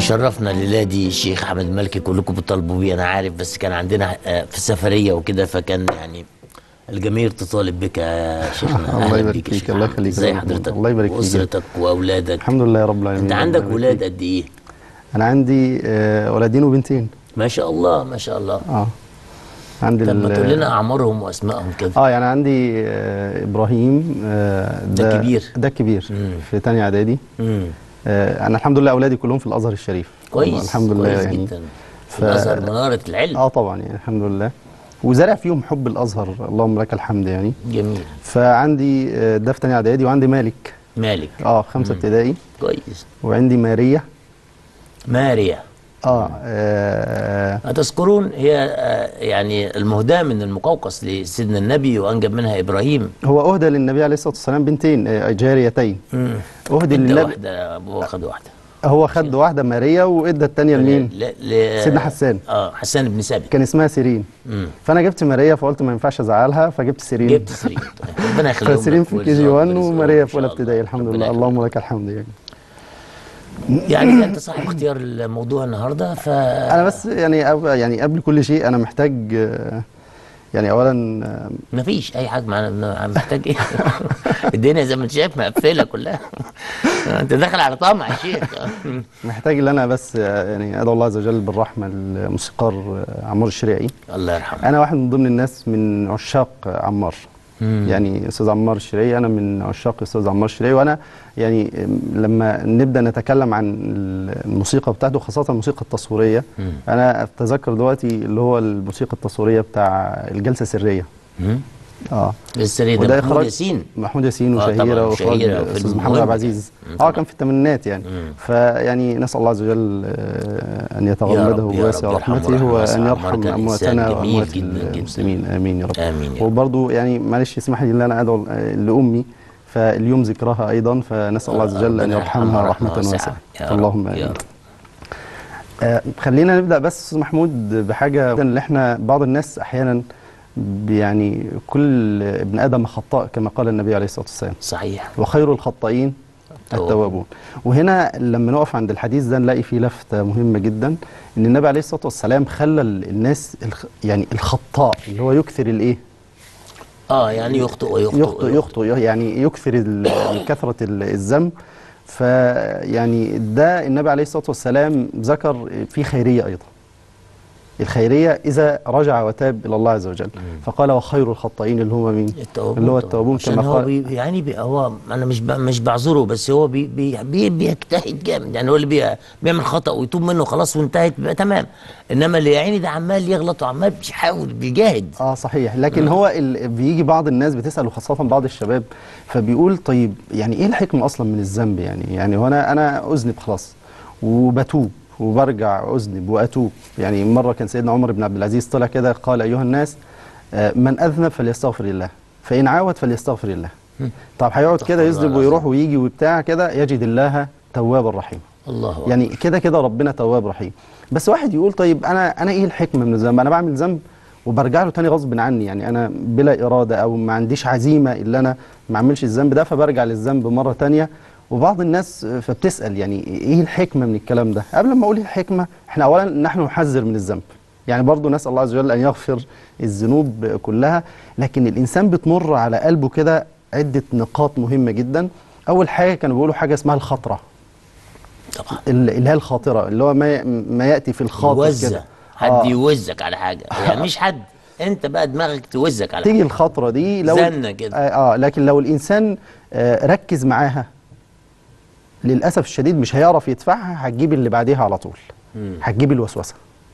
شرفنا الليله دي الشيخ احمد مالكي كلكم بتطالبوا بيه انا عارف بس كان عندنا آه، في السفريه وكده فكان يعني الجماهير تطالب بك يا شيخنا الله أهلاً يبارك بيك يا فيك، شيخ الله أحمد. يخليك يا ازي رب. حضرتك الله يبارك فيك. واسرتك واولادك الحمد لله يا رب العالمين انت الله عندك يبارك ولاد فيك. قد ايه انا عندي آه، ولدين وبنتين ما شاء الله ما شاء الله اه عندي طب ما ال- تقول لنا اعمارهم واسمائهم كده اه يعني عندي آه ابراهيم آه ده كبير. ده كبير مم. في تانية اعدادي امم آه انا الحمد لله اولادي كلهم في الازهر الشريف كويس الحمد لله كويس يعني جدا ف- في الازهر مناره العلم اه طبعا يعني الحمد لله وزارع فيهم حب الازهر اللهم لك الحمد يعني جميل فعندي آه، ده في تانية اعدادي وعندي مالك مالك اه في خمسة ابتدائي كويس وعندي ماريا ماريا اه, آه أتذكرون هي آه، يعني المهداة من المقوقس لسيدنا النبي وأنجب منها إبراهيم هو اهدى للنبي عليه الصلاه والسلام بنتين آه، جاريتين مم. اهدي ادى للنبي واحدة أبوه خد واحدة هو خد واحده ماريا وادى الثانيه لمين؟ ل... ل... سيدنا حسان. اه حسان بن ثابت كان اسمها سيرين مم. فانا جبت ماريا فقلت ما ينفعش ازعلها فجبت سيرين جبت سيرين طيب. ربنا يخليهم فسيرين لك في كي جي ويرزقك 1 برزقهم وماريا إن في شاء اولى الله. ابتدائي الحمد ربنا لله يخليك. اللهم لك الحمد يعني يعني أنت صاحب اختيار الموضوع النهاردة ف انا بس يعني أب يعني قبل كل شيء انا محتاج آه، يعني اولا آه، مفيش أي حاجة معانا محتاج إيه الدنيا زي ما أنت شايف مقفلة كلها أنت داخل على طمع يا شيخ محتاج ان انا بس آه، يعني ادعو الله عز وجل بالرحمه للموسيقار آه، عمار الشريعي الله يرحمه انا واحد من ضمن الناس من عشاق آه، عمار مم. يعني استاذ عمار الشريعي انا من عشاق استاذ عمار الشريعي وانا يعني لما نبدا نتكلم عن الموسيقى بتاعته خاصه الموسيقى التصويريه مم. انا اتذكر دلوقتي اللي هو الموسيقى التصويريه بتاع الجلسه السريه مم. اه السرية وده ده محمود إخراج ياسين محمود ياسين آه، طبعاً، وشهيره واخراج شهيرة وفيلم استاذ محمد مهم عبد العزيز يعني. اه كان في الثمانينات يعني مم. فيعني نسال الله عز وجل آه، ان يا يتغمده رب، يا بواسع رب يرحمه رحمته رحمة وان واسعة. يرحم عمار كان إنسان امواتنا جميل واموات جداً جداً. المسلمين امين يا رب آمين يا رب. وبرضه يعني معلش اسمح لي ان انا ادعو آه، لامي فاليوم ذكرها ايضا فنسال الله عز وجل ان ربنا يرحمها يرحمها رحمه رحمة واسعه يا رب، اللهم يا امين رب. آه، خلينا نبدا بس استاذ محمود بحاجه اللي احنا بعض الناس احيانا ب- يعني كل ابن ادم خطاء كما قال النبي عليه الصلاه والسلام صحيح وخير الخطائين التوابون. التوابون وهنا لما نقف عند الحديث ده نلاقي فيه لفتة مهمة جدا ان النبي عليه الصلاة والسلام خلى ال- الناس الخ يعني الخطاء اللي هو يكثر الايه اه يعني يخطئ ويخطئ يخطئ يخطئ يعني يكثر ال- كثرة ال- الذنب فيعني ده النبي عليه الصلاة والسلام ذكر في خيرية أيضا الخيرية إذا رجع وتاب إلى الله عز وجل فقال وخير الخطائين اللي هم مين التوابون اللي هو طبعاً. التوابون عشان كما هو قال بي يعني بي هو انا مش ب- مش بعذره بس هو بي بي بي بيجتهد جامد يعني هو اللي بي بيعمل خطا ويتوب منه خلاص وانتهت بقى تمام انما اللي يعني ده عمال يغلط وعمال بيحاول بيجاهد اه صحيح لكن هو ال... بيجي بعض الناس بتسال وخاصه بعض الشباب فبيقول طيب يعني ايه الحكمه اصلا من الذنب يعني يعني هو انا انا اذنب خلاص وبتوب وبرجع اذنب واتوب يعني مره كان سيدنا عمر بن عبد العزيز طلع كده قال ايها الناس آه، من اذنب فليستغفر الله فان عاود فليستغفر الله طب هيقعد كده الله يذنب العظيم. ويروح ويجي وبتاع كده يجد الله توابا رحيما الله أكبر. يعني كده كده ربنا تواب رحيم بس واحد يقول طيب انا انا ايه الحكمه من الذنب انا بعمل ذنب وبرجع له تاني غصب عني يعني انا بلا اراده او ما عنديش عزيمه الا انا ما اعملش الذنب ده فبرجع للذنب مره تانية وبعض الناس فبتسال يعني ايه الحكمه من الكلام ده قبل ما اقول إيه الحكمه احنا اولا نحن نحذر من الذنب يعني برضو نسال الله عز وجل ان يغفر الذنوب كلها لكن الانسان بتمر على قلبه كده عده نقاط مهمه جدا اول حاجه كانوا بيقولوا حاجه اسمها الخطره طبعا ال- اللي هي الخاطره اللي هو ما ما ياتي في الخاطر يوزع كده حد آه. يوزك على حاجه يعني مش حد انت بقى دماغك توزك على تيجي حاجه الخطره دي لو زنة كده. آه, اه لكن لو الانسان آه ركز معاها للاسف الشديد مش هيعرف يدفعها هتجيب اللي بعديها على طول مم. هتجيب الوسوسه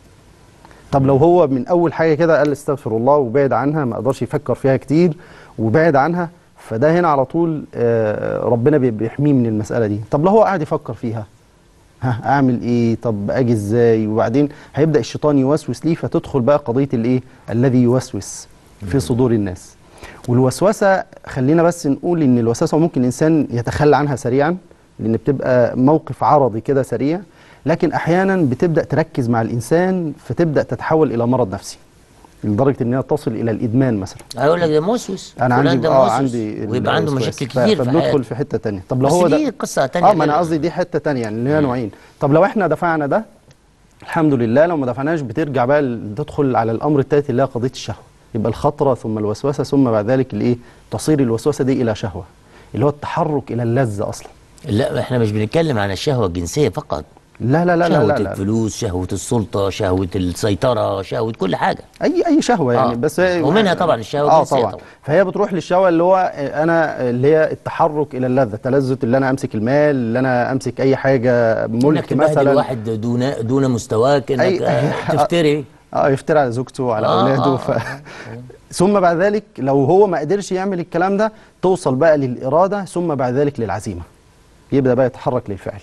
طب لو هو من اول حاجه كده قال استغفر الله وبعد عنها ما قدرش يفكر فيها كتير وبعد عنها فده هنا على طول آه ربنا بي- بيحميه من المساله دي طب لو هو قاعد يفكر فيها ها اعمل ايه طب اجي ازاي وبعدين هيبدا الشيطان يوسوس ليه فتدخل بقى قضيه الايه الذي يوسوس في صدور الناس والوسوسه خلينا بس نقول ان الوسوسه ممكن الانسان يتخلى عنها سريعا لان بتبقى موقف عرضي كده سريع لكن احيانا بتبدا تركز مع الانسان فتبدا تتحول الى مرض نفسي لدرجه ان هي تصل الى الادمان مثلا هيقول لك ده موسوس انا فلان عندي ده اه موسوس. عندي ويبقى عنده الوسواس. مشاكل ف- كتير في فبندخل حياته في حته تانية طب لو بس هو ده دي قصه تانية اه ما انا غير- قصدي دي حته تانية يعني ليها نوعين طب لو احنا دفعنا ده الحمد لله لو ما دفعناش بترجع بقى ل- تدخل على الامر الثالث اللي هي قضيه الشهوه يبقى الخطره ثم الوسوسه ثم بعد ذلك الايه تصير الوسوسه دي الى شهوه اللي هو التحرك الى اللذه اصلا لا احنا مش بنتكلم عن الشهوه الجنسيه فقط لا لا لا لا شهوه لا, لا. الفلوس شهوه السلطه شهوه السيطره شهوه كل حاجه اي اي شهوه يعني آه. بس هي- ومنها طبعا الشهوة اه الجنسية طبعا طبعا. فهي بتروح للشهوه اللي هو انا اللي هي التحرك الى اللذه تلذذ اللي انا امسك المال اللي انا امسك اي حاجه انك ملك تبهدل مثلا واحد دون دون مستواك انك أي- آه، تفتري اه يفتري على زوجته وعلى آه، اولاده آه، ف... ثم بعد ذلك لو هو ما قدرش يعمل الكلام ده توصل بقى للاراده ثم بعد ذلك للعزيمه يبدا بقى يتحرك للفعل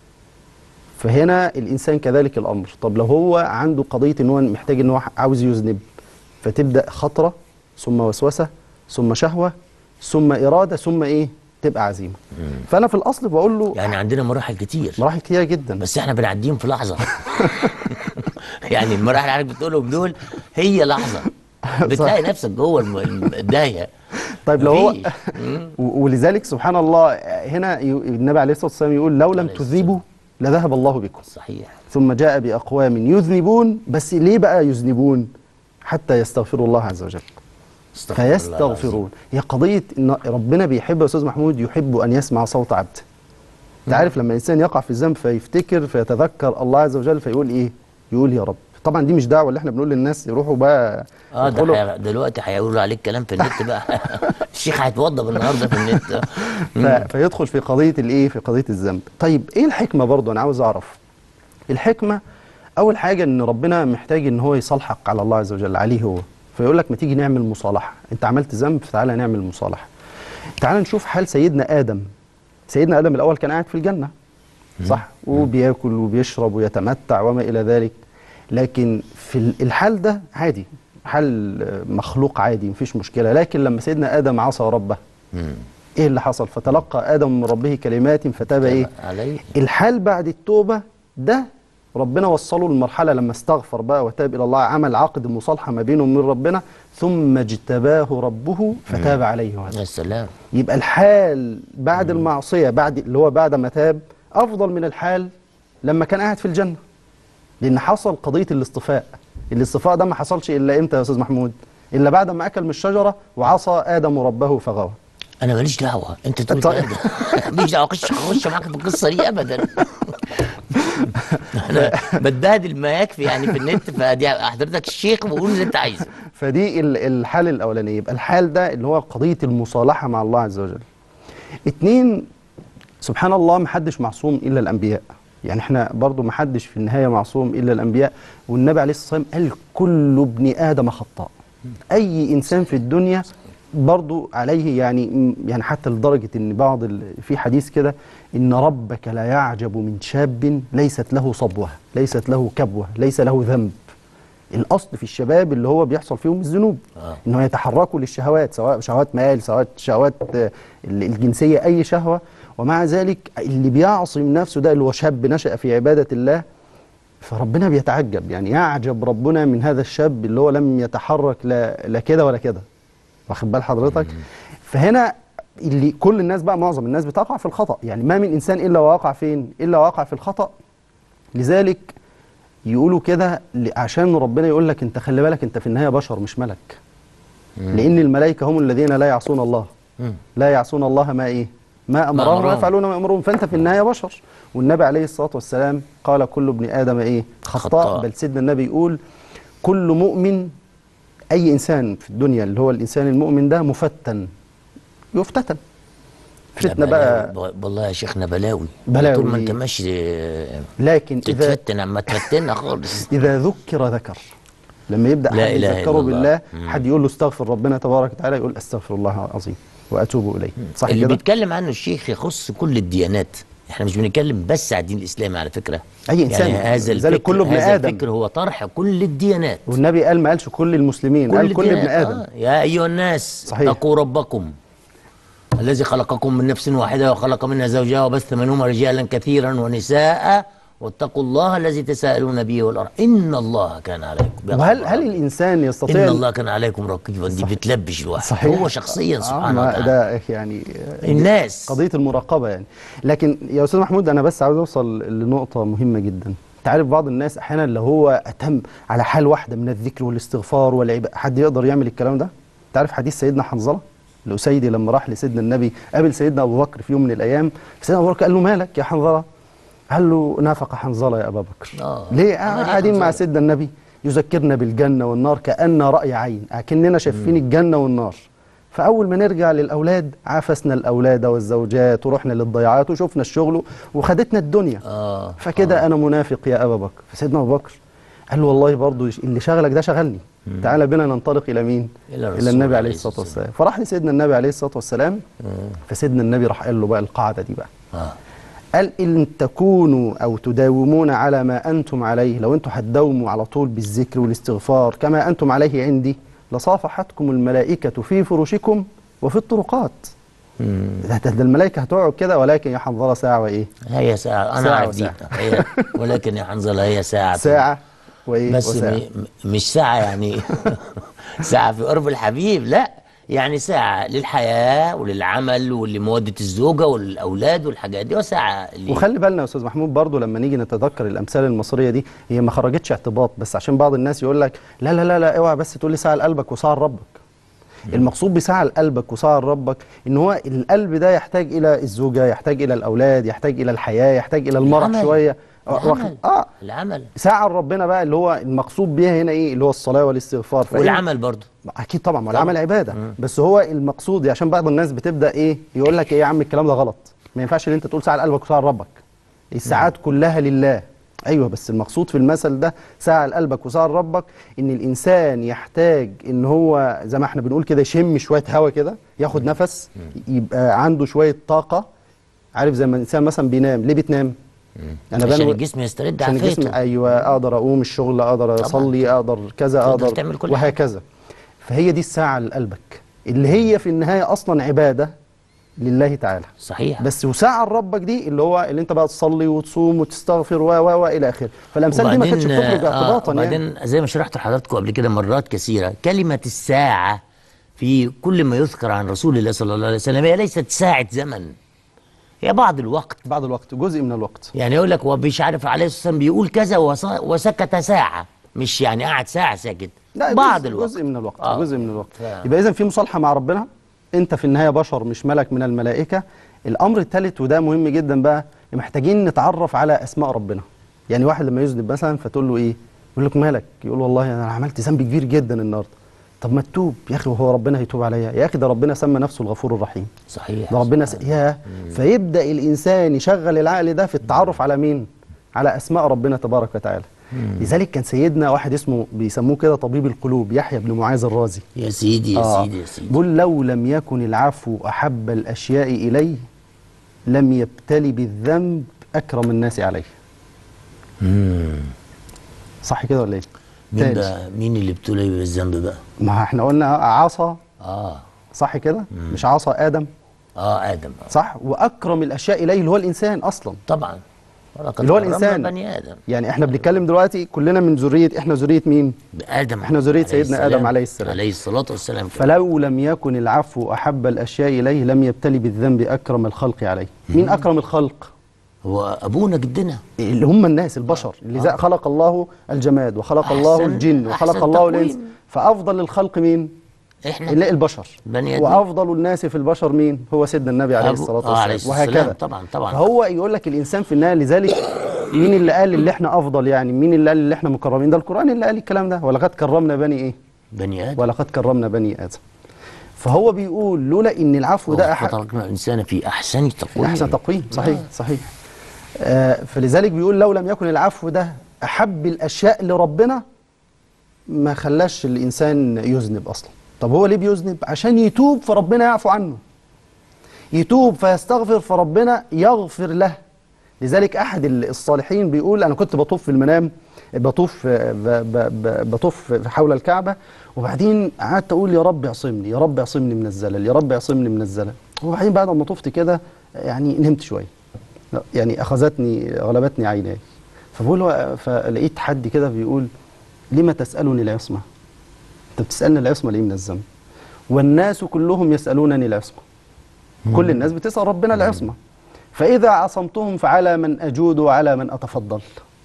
فهنا الانسان كذلك الامر طب لو هو عنده قضيه ان هو محتاج ان هو عاوز يذنب فتبدا خطره ثم وسوسه ثم شهوه ثم اراده ثم ايه تبقى عزيمه فانا في الاصل بقول له يعني عندنا مراحل كتير مراحل كتيره جدا بس احنا بنعديهم في لحظه يعني المراحل اللي حضرتك بتقولهم دول هي لحظه بتلاقي نفسك جوه الم- الم- الداهيه طيب لو هو مفيش. مم. و- ولذلك سبحان الله هنا ي- النبي عليه الصلاه والسلام يقول لو لم عليه الصلاة تذنبوا لذهب الله بكم صحيح ثم جاء باقوام يذنبون بس ليه بقى يذنبون حتى يستغفروا الله عز وجل استغفر الله العظيم. فيستغفرون هي قضيه ان ربنا بيحب يا استاذ محمود يحب ان يسمع صوت عبده انت عارف لما الانسان يقع في الذنب فيفتكر فيتذكر الله عز وجل فيقول ايه يقول يا رب طبعا دي مش دعوه اللي احنا بنقول للناس يروحوا بقى اه ده يدخلوا- حي... دلوقتي هيقولوا عليك كلام في النت بقى الشيخ هيتوضى النهارده في النت ف... فيدخل في قضيه الايه في قضيه الذنب طيب ايه الحكمه برضو انا عاوز اعرف الحكمه اول حاجه ان ربنا محتاج ان هو يصالحك على الله عز وجل عليه هو فيقول لك ما تيجي نعمل مصالحه انت عملت ذنب فتعالى نعمل مصالحه تعالى نشوف حال سيدنا ادم سيدنا ادم الاول كان قاعد في الجنه صح وبياكل وبيشرب ويتمتع وما الى ذلك لكن في ال- الحال ده عادي حال آه، مخلوق عادي مفيش مشكله لكن لما سيدنا ادم عصى ربه ايه اللي حصل فتلقى ادم من ربه كلمات فتاب ايه عليه الحال بعد التوبه ده ربنا وصله للمرحله لما استغفر بقى وتاب الى الله عمل عقد مصالحه ما بينه وبين ربنا ثم اجتباه ربه فتاب عليه وهداه يا سلام يبقى الحال بعد المعصيه بعد اللي هو بعد ما تاب افضل من الحال لما كان قاعد في الجنه لان حصل قضيه الاصطفاء الاصطفاء ده ما حصلش الا امتى يا استاذ محمود الا بعد ما اكل من الشجره وعصى ادم ربه فغوى انا ماليش دعوه انت تقول طيب. الكلام ده ماليش دعوه اخش اخش معاك في القصه دي ابدا انا بتبهدل ما يكفي يعني في النت فدي حضرتك الشيخ وقول اللي انت عايزه فدي ال- الحال الاولاني يبقى الحال ده اللي هو قضيه المصالحه مع الله عز وجل اتنين سبحان الله محدش معصوم الا الانبياء يعني احنا برضو محدش في النهايه معصوم الا الانبياء والنبي عليه الصلاه والسلام قال كل ابن ادم خطاء اي انسان في الدنيا برضو عليه يعني يعني حتى لدرجه ان بعض ال- في حديث كده ان ربك لا يعجب من شاب ليست له صبوه ليست له كبوه ليس له ذنب الاصل في الشباب اللي هو بيحصل فيهم الذنوب آه. ان هو يتحركوا للشهوات سواء شهوات مال سواء شهوات آه، ال- الجنسيه اي شهوه ومع ذلك اللي بيعصم نفسه ده اللي هو شاب نشأ في عباده الله فربنا بيتعجب يعني يعجب ربنا من هذا الشاب اللي هو لم يتحرك لا لا كده ولا كده واخد بال حضرتك فهنا اللي كل الناس بقى معظم الناس بتقع في الخطأ يعني ما من انسان الا وقع فين الا وقع في الخطأ لذلك يقولوا كده ل- عشان ربنا يقول لك انت خلي بالك انت في النهايه بشر مش ملك لان الملائكه هم الذين لا يعصون الله مم. لا يعصون الله ما ايه ما امرهم أمرهم. ويفعلون ما امرهم فانت في النهايه بشر والنبي عليه الصلاه والسلام قال كل ابن ادم ايه خطاء, خطاء. بل سيدنا النبي يقول كل مؤمن اي انسان في الدنيا اللي هو الانسان المؤمن ده مفتن يفتتن فتنه لا بقى بلاوي. والله يا شيخنا بلاوي بلاوي. طول ما انت ماشي آه، لكن اذا تتفتن اما تفتنا خالص إذا ذكر ذكر لما يبدأ لا حد إله إلا يذكره الله. بالله مم. حد يقول له استغفر ربنا تبارك وتعالى يقول استغفر الله العظيم وأتوب إليه صح اللي كده؟ بيتكلم عنه الشيخ يخص كل الديانات احنا مش بنتكلم بس على الدين الاسلامي على فكره أي إنسان. يعني هذا لذلك الفكر كله ابن هذا آدم. الفكر هو طرح كل الديانات والنبي قال ما قالش كل المسلمين قال كل ابن الديانات. آدم آه. يا ايها الناس صحيح. اتقوا ربكم الذي خلقكم من نفس واحده وخلق منها زوجها وبث منهما رجالا كثيرا ونساء واتقوا الله الذي تساءلون به والارحام ان الله كان عليكم وهل هل الانسان يستطيع ان الله كان عليكم رقيبا دي بتلبش الواحد صحيح هو شخصيا آه، سبحانه ما وتعالى ده يعني الناس قضيه المراقبه يعني لكن يا استاذ محمود انا بس عاوز اوصل لنقطه مهمه جدا انت عارف بعض الناس احيانا اللي هو اتم على حال واحده من الذكر والاستغفار والعباده حد يقدر يعمل الكلام ده انت عارف حديث سيدنا حنظله الاسيدي لما راح لسيدنا النبي قابل سيدنا ابو بكر في يوم من الايام سيدنا ابو بكر قال له مالك يا حنظله قال له نافق حنظله يا ابا بكر آه. ليه عمل إيه قاعدين مع حنظلة؟ سيدنا النبي يذكرنا بالجنه والنار كان راي عين اكننا شايفين الجنه والنار فاول ما نرجع للاولاد عافسنا الاولاد والزوجات ورحنا للضيعات وشفنا الشغل وخدتنا الدنيا اه فكده انا منافق يا ابا بكر فسيدنا ابو بكر قال له والله برضو اللي شغلك ده شغلني تعالى بنا ننطلق الى مين إلى الرسول الى النبي عليه عليه الصلاة الصلاه والسلام فراح لسيدنا النبي عليه الصلاه والسلام فسيدنا النبي راح قال له بقى القاعده دي بقى اه قال إن تكونوا أو تداومون على ما أنتم عليه لو أنتم هتداوموا على طول بالذكر والاستغفار كما أنتم عليه عندي لصافحتكم الملائكة في فرشكم وفي الطرقات ده, ده, ده الملائكة هتقعد كده ولكن يا حنظلة ساعة وإيه هي ساعة أنا ساعة عارف دي وساعة. هي ولكن يا حنظلة هي ساعة ساعة وإيه بس وساعة م- مش ساعة يعني ساعة في قرب الحبيب لا يعني ساعة للحياة وللعمل ولمودة الزوجة والأولاد والحاجات دي وساعة اللي وخلي بالنا يا استاذ محمود برضو لما نيجي نتذكر الامثال المصريه دي هي ما خرجتش اعتباط بس عشان بعض الناس يقول لك لا لا لا لا اوعى بس تقول لي ساعه لقلبك وساعه لربك المقصود بساعه لقلبك وساعه لربك ان هو القلب ده يحتاج الى الزوجه يحتاج الى الاولاد يحتاج الى الحياه يحتاج الى المرح العمل. شويه آه، العمل. واخد- اه العمل ساعه لربنا بقى اللي هو المقصود بيها هنا ايه اللي هو الصلاه والاستغفار فإيه؟ والعمل برضو اكيد طبعا والعمل عباده بس هو المقصود عشان بعض الناس بتبدا ايه يقول لك ايه يا عم الكلام ده غلط ما ينفعش ان انت تقول ساعه لقلبك وساعه لربك الساعات كلها لله ايوه بس المقصود في المثل ده ساعه لقلبك وساعه لربك ان الانسان يحتاج ان هو زي ما احنا بنقول كده يشم شويه هواء كده ياخد نفس يبقى عنده شويه طاقه عارف زي ما الانسان مثلا بينام ليه بتنام انا عشان بنو- الجسم يسترد عشان الجسم عافيته ايوه اقدر اقوم الشغل اقدر اصلي اقدر كذا تقدر اقدر تعمل كل وهكذا فهي دي الساعه لقلبك اللي هي في النهايه اصلا عباده لله تعالى صحيح بس وساعه لربك دي اللي هو اللي انت بقى تصلي وتصوم وتستغفر و و و الى اخره فالامثال دي ما كانتش وبعدين، بتخرج آه، اعتباطا يعني وبعدين زي ما شرحت لحضراتكم قبل كده مرات كثيرة كلمة الساعة في كل ما يذكر عن رسول الله صلى الله عليه وسلم هي ليست ساعة زمن هي بعض الوقت بعض الوقت جزء من الوقت يعني يقول لك هو مش عارف عليه الصلاة والسلام بيقول كذا وص- وسكت ساعة مش يعني قعد ساعة ساكت لا بعض جزء الوقت جزء من الوقت آه. جزء من الوقت ف- يبقى اذا في مصالحه مع ربنا انت في النهايه بشر مش ملك من الملائكه الامر الثالث وده مهم جدا بقى محتاجين نتعرف على اسماء ربنا يعني واحد لما يذنب مثلا فتقول له ايه يقول لك مالك يقول والله انا عملت ذنب كبير جدا النهارده طب ما تتوب يا اخي وهو ربنا هيتوب عليا يا اخي ده ربنا سمى نفسه الغفور الرحيم صحيح ده ربنا س... يا فيبدا الانسان يشغل العقل ده في التعرف على مين على اسماء ربنا تبارك وتعالى لذلك كان سيدنا واحد اسمه بيسموه كده طبيب القلوب يحيى بن معاذ الرازي يا سيدي يا آه. سيدي يا سيدي بيقول لو لم يكن العفو احب الاشياء اليه لم يبتلي بالذنب اكرم الناس عليه مم. صح كده ولا ايه مين تاني. بقى مين اللي ابتلي بالذنب بقى ما احنا قلنا عصا اه صح كده مش عصا ادم اه ادم آه. صح واكرم الاشياء اليه اللي هو الانسان اصلا طبعا ولقد اللي هو كرمنا الإنسان. بني ادم يعني احنا بنتكلم دلوقتي كلنا من ذريه احنا ذريه مين ادم إحنا ذرية عليه سيدنا آدم عليه السلام. عليه الصلاه والسلام فلو لم يكن العفو احب الاشياء اليه لم يبتلي بالذنب اكرم الخلق عليه مين اكرم الخلق هو ابونا جدنا اللي هم الناس البشر اللي زي خلق الله الجماد وخلق الله أحسن- الجن وخلق أحسن الله تقويم. الانس فافضل الخلق مين احنا اللي البشر بني آدمين. وافضل الناس في البشر مين هو سيدنا النبي عليه أبو- الصلاه آه، والسلام عليه الصلاة وهكذا والسلام. طبعا طبعا فهو يقول لك الانسان في النهايه لذلك مين اللي قال اللي احنا افضل يعني مين اللي قال اللي احنا مكرمين ده القران اللي قال الكلام ده ولقد كرمنا بني ايه بني ادم ولقد كرمنا بني ادم فهو بيقول لولا ان العفو ده احد خلقنا الانسان في احسن تقويم احسن تقويم صحيح صحيح آه فلذلك بيقول لو لم يكن العفو ده احب الاشياء لربنا ما خلاش الانسان يذنب اصلا طب هو ليه بيذنب عشان يتوب فربنا يعفو عنه يتوب فيستغفر فربنا يغفر له لذلك احد الصالحين بيقول انا كنت بطوف في المنام بطوف ب- ب- ب- بطوف حول الكعبه وبعدين قعدت اقول يا رب اعصمني يا رب اعصمني من الزلل يا رب اعصمني من الزلل وبعدين بعد ما طفت كده يعني نمت شويه يعني اخذتني غلبتني عيناي فبقول له فلقيت حد كده بيقول لما تسالني العصمه انت بتسالني العصمه ليه من الذنب والناس كلهم يسالونني العصمه كل الناس بتسال ربنا العصمه فاذا عصمتهم فعلى من اجود وعلى من اتفضل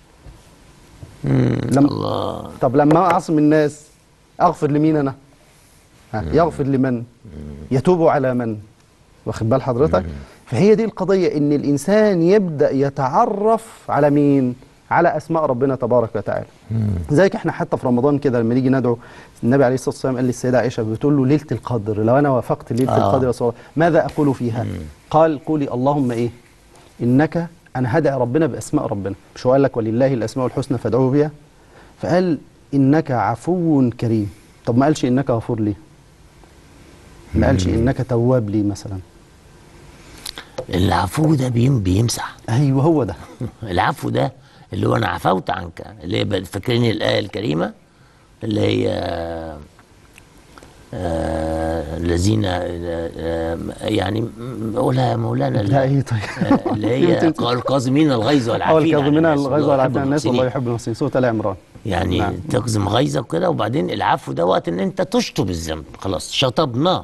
لم الله طب لما اعصم الناس اغفر لمين انا ها، يغفر لمن يتوب على من واخد بال حضرتك فهي دي القضيه ان الانسان يبدا يتعرف على مين على اسماء ربنا تبارك وتعالى زيك احنا حتى في رمضان كده لما نيجي ندعو النبي عليه الصلاه والسلام قال للسيده عائشه بتقول له ليله القدر لو انا وافقت ليله آه. القدر يا رسول الله ماذا اقول فيها قال قولي اللهم ايه انك انا هدعي ربنا باسماء ربنا مش هو قال لك ولله الاسماء الحسنى فادعوه بها فقال انك عفو كريم طب ما قالش انك غفور ليه ما قالش انك تواب لي مثلا العفو ده بيم بيمسح ايوه هو ده العفو ده اللي هو انا عفوت عنك اللي هي بقى- فاكرين الايه الكريمه اللي هي آه الذين آه آه يعني م- قولها يا مولانا لا اللي, ايه طيب آه، اللي هي قال القاذمين الغيظ اه والعافين عن الكاظمين الناس، الغيظ والله والعافين يحب عن الناس والله المحسنين. يحب المحسنين سوره ال عمران يعني نعم. تقزم غيظك كده وبعدين العفو ده وقت ان انت تشطب الذنب خلاص شطبناه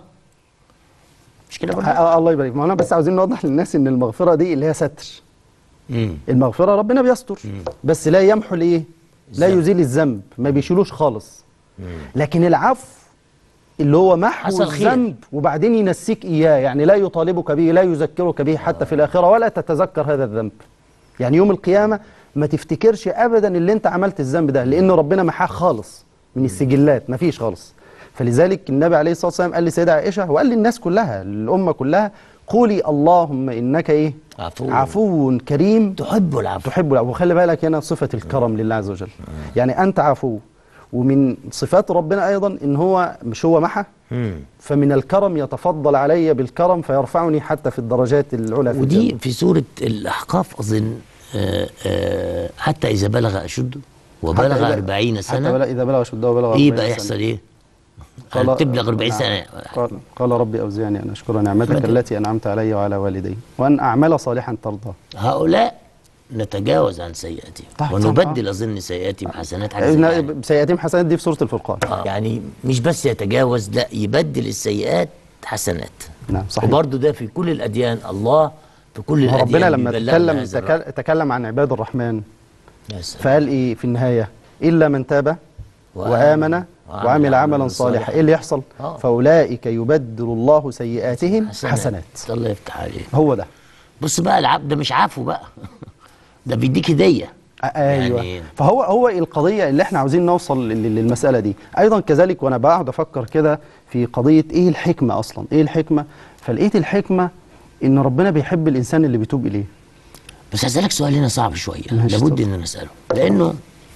مش كده برضه؟ آه الله يبارك ما انا بس عاوزين نوضح للناس ان المغفره دي اللي هي ستر مم. المغفره ربنا بيستر بس لا يمحو الايه لا الذنب. يزيل الذنب ما بيشيلوش خالص لكن العفو اللي هو محو حصل خير. الذنب وبعدين ينسيك اياه يعني لا يطالبك به لا يذكرك به حتى في الاخره ولا تتذكر هذا الذنب يعني يوم القيامه ما تفتكرش ابدا اللي انت عملت الذنب ده لان ربنا محاه خالص من السجلات ما فيش خالص فلذلك النبي عليه الصلاه والسلام قال لسيدة عائشه وقال للناس كلها الامه كلها قولي اللهم انك ايه عفو. عفو كريم تحب العفو تحب العفو وخلي بالك هنا صفة الكرم لله عز وجل يعني أنت عفو ومن صفات ربنا أيضا إن هو مش هو محى مم. فمن الكرم يتفضل علي بالكرم فيرفعني حتى في الدرجات العلى في ودي الجنة. في سورة الأحقاف أظن آه، آه، حتى إذا بلغ أشده وبلغ حتى إذا- أربعين حتى سنة بلغ إذا بلغ شده وبلغ إيه 40 بقى سنة. يحصل إيه؟ قال- تبلغ 40 نعم. سنة قال, قال ربي أوزعني أن أشكر نعمتك نعمتك. التي أنعمت علي وعلى والدي وأن أعمل صالحا ترضاه هؤلاء نتجاوز عن سيئاتهم طبعا. ونبدل أظن سيئاتهم حسنات حاجة زي كده. سيئاتهم حسنات دي في سورة الفرقان آه، يعني مش بس يتجاوز لا يبدل السيئات حسنات نعم صحيح وبرضه ده في كل الأديان الله في كل الأديان ربنا لما بيبلغنا تكلم هذا الرأي. تكل- تكلم عن عباد الرحمن يا سلام. فقال ايه في النهايه الا من تاب وآمن وامن وعمل وعمل عملا عملاً صالحا صالحاً. ايه اللي يحصل آه. فاولئك يبدل الله سيئاتهم حسنات الله يفتح عليك هو ده بص بقى العبد ده مش عفو بقى ده بيديك هديه آه، ايوه يعني- فهو هو القضيه اللي احنا عاوزين نوصل لل- للمساله دي ايضا كذلك وانا بقعد افكر كده في قضيه ايه الحكمه اصلا ايه الحكمه فلقيت الحكمه ان ربنا بيحب الانسان اللي بيتوب اليه بس هسألك سؤال هنا صعب شوية ماشي، لابد اتفضل. ان انا اسأله لانه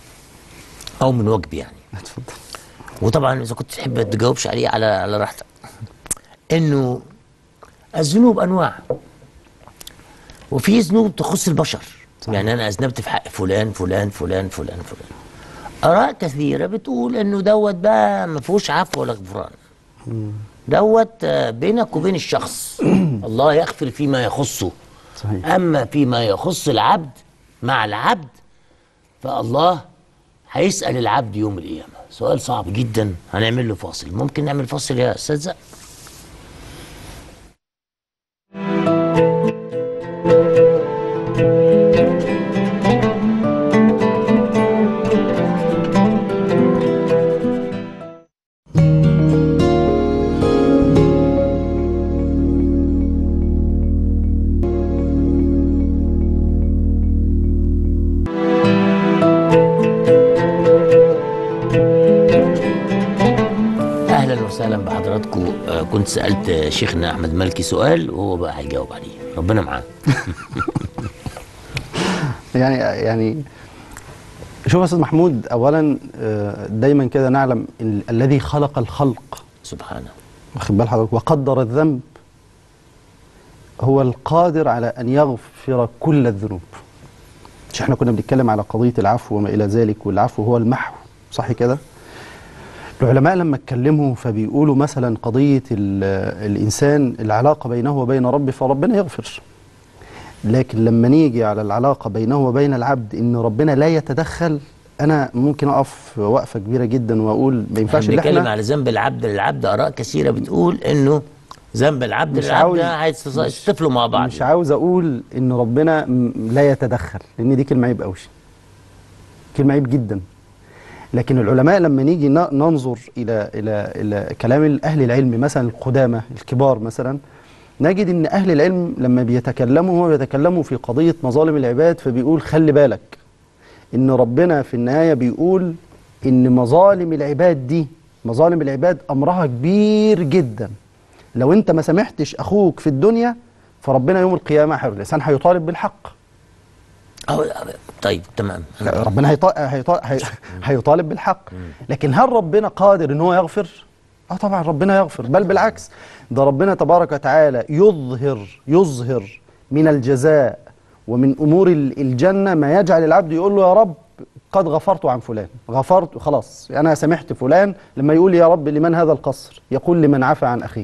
او من واجبي يعني اتفضل وطبعا اذا كنت تحب ما تجاوبش عليه على على راحتك انه الذنوب انواع وفي ذنوب تخص البشر صحيح. يعني انا اذنبت في حق فلان فلان فلان فلان فلان اراء كثيره بتقول انه دوت بقى ما فيهوش عفو ولا غفران دوت آه، بينك وبين الشخص الله يغفر فيما يخصه صحيح أما فيما يخص العبد مع العبد فالله هيسأل العبد يوم القيامة سؤال صعب جدا هنعمل له فاصل ممكن نعمل فاصل يا أستاذة أهلا وسهلا بحضراتكم آه، كنت سألت شيخنا أحمد مالكي سؤال وهو بقى هيجاوب عليه ربنا معاه يعني يعني شوف يا استاذ محمود اولا آه، دايما كده نعلم ال- الذي خلق الخلق سبحانه واخد بال حضرتك وقدر الذنب هو القادر على ان يغفر كل الذنوب مش احنا كنا بنتكلم على قضيه العفو وما الى ذلك والعفو هو المحو صح كده العلماء لما اتكلموا فبيقولوا مثلا قضيه ال- الانسان العلاقه بينه وبين ربه فربنا يغفر لكن لما نيجي على العلاقه بينه وبين العبد ان ربنا لا يتدخل انا ممكن اقف وقفه كبيره جدا واقول ما ينفعش احنا ان بنتكلم احنا على ذنب العبد للعبد اراء كثيره بتقول انه ذنب العبد مش للعبد عاوز- هيتصفلوا مع بعض مش عاوز اقول ان ربنا م- لا يتدخل لان دي كلمه عيب قوي كلمه عيب جدا لكن العلماء لما نيجي ن- ننظر الى الى الى كلام اهل العلم مثلا القدامى الكبار مثلا نجد ان اهل العلم لما بيتكلموا هو بيتكلموا في قضيه مظالم العباد فبيقول خلي بالك ان ربنا في النهايه بيقول ان مظالم العباد دي مظالم العباد امرها كبير جدا لو انت ما سامحتش اخوك في الدنيا فربنا يوم القيامه هيقول الانسان هيطالب بالحق أو طيب تمام ربنا هيط... هيط... هي... هيطالب بالحق لكن هل ربنا قادر ان هو يغفر اه طبعا ربنا يغفر بل بالعكس ده ربنا تبارك وتعالى يظهر يظهر من الجزاء ومن امور ال- الجنه ما يجعل العبد يقول له يا رب قد غفرت عن فلان غفرت خلاص انا سامحت فلان لما يقول يا رب لمن هذا القصر يقول لمن عفى عن اخيه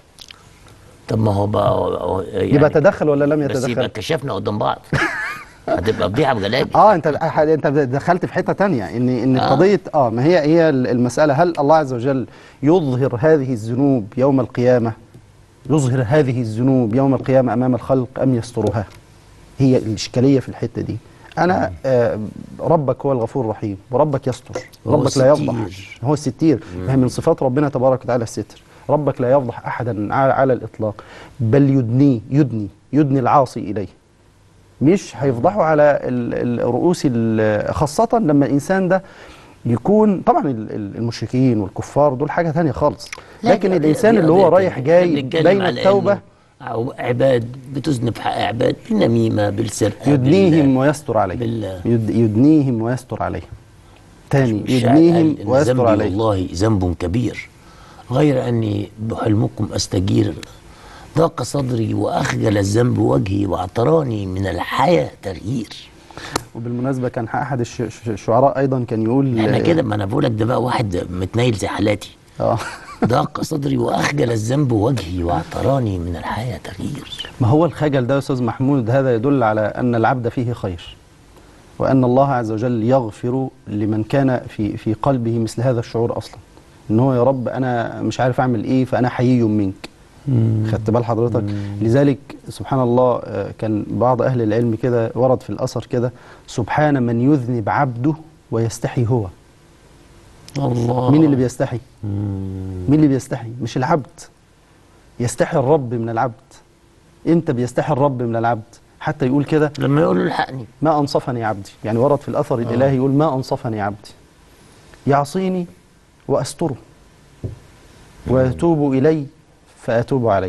طب ما هو بقى هو- هو يعني يبقى تدخل ولا لم بس يبقى يتدخل كشفنا قدام بعض هتبقى فضيحه بجلاجل اه انت انت دخلت في حته تانية ان ان آه. قضيه اه ما هي هي المساله هل الله عز وجل يظهر هذه الذنوب يوم القيامه يظهر هذه الذنوب يوم القيامه امام الخلق ام يسترها هي الاشكاليه في الحته دي انا آه ربك هو الغفور الرحيم وربك يستر هو ربك لا يفضح الستير. هو الستير ما هي من صفات ربنا تبارك وتعالى الستر ربك لا يفضح احدا على, على الاطلاق بل يدنيه يدني يدني العاصي اليه مش هيفضحوا على ال- الرؤوس ال- خاصة لما الإنسان ده يكون طبعا ال- ال- المشركين والكفار دول حاجة تانية خالص لا، لكن دي- الإنسان دي اللي هو قضية رايح تانية. جاي إحنا بنتكلم بين على التوبة إنه أو عباد بتذنب حق عباد بالنميمه بالسرقه يدنيهم بال- ويستر عليه بالله. يد يدنيهم ويستر عليه تاني الشاعر يدنيهم قال إن ويستر ذنبي عليه والله ذنب كبير غير أني بحلمكم أستجير ضاق صدري وأخجل الذنب وجهي واعتراني من الحياة تغيير وبالمناسبة كان أحد الش- الش- الشعراء أيضا كان يقول احنا كده ما انا بقول لك ده بقى واحد متنيل زي حالاتي آه ضاق صدري واخجل الذنب وجهي واعتراني من الحياه تغيير ما هو الخجل ده يا أستاذ محمود هذا يدل على أن العبد فيه خير وأن الله عز وجل يغفر لمن كان في في قلبه مثل هذا الشعور أصلا إن هو يا رب أنا مش عارف أعمل إيه فأنا حيي منك خدت بال حضرتك لذلك سبحان الله آه، كان بعض أهل العلم كده ورد في الأثر كده سبحان من يذنب عبده ويستحي هو الله مين اللي بيستحي مين اللي بيستحي مش العبد يستحي الرب من العبد امتى بيستحي الرب من العبد حتى يقول كده لما يقول له الحقني ما أنصفني عبدي يعني ورد في الأثر الإلهي يقول ما أنصفني عبدي يعصيني وأستره ويتوب إلي فأتوب عليه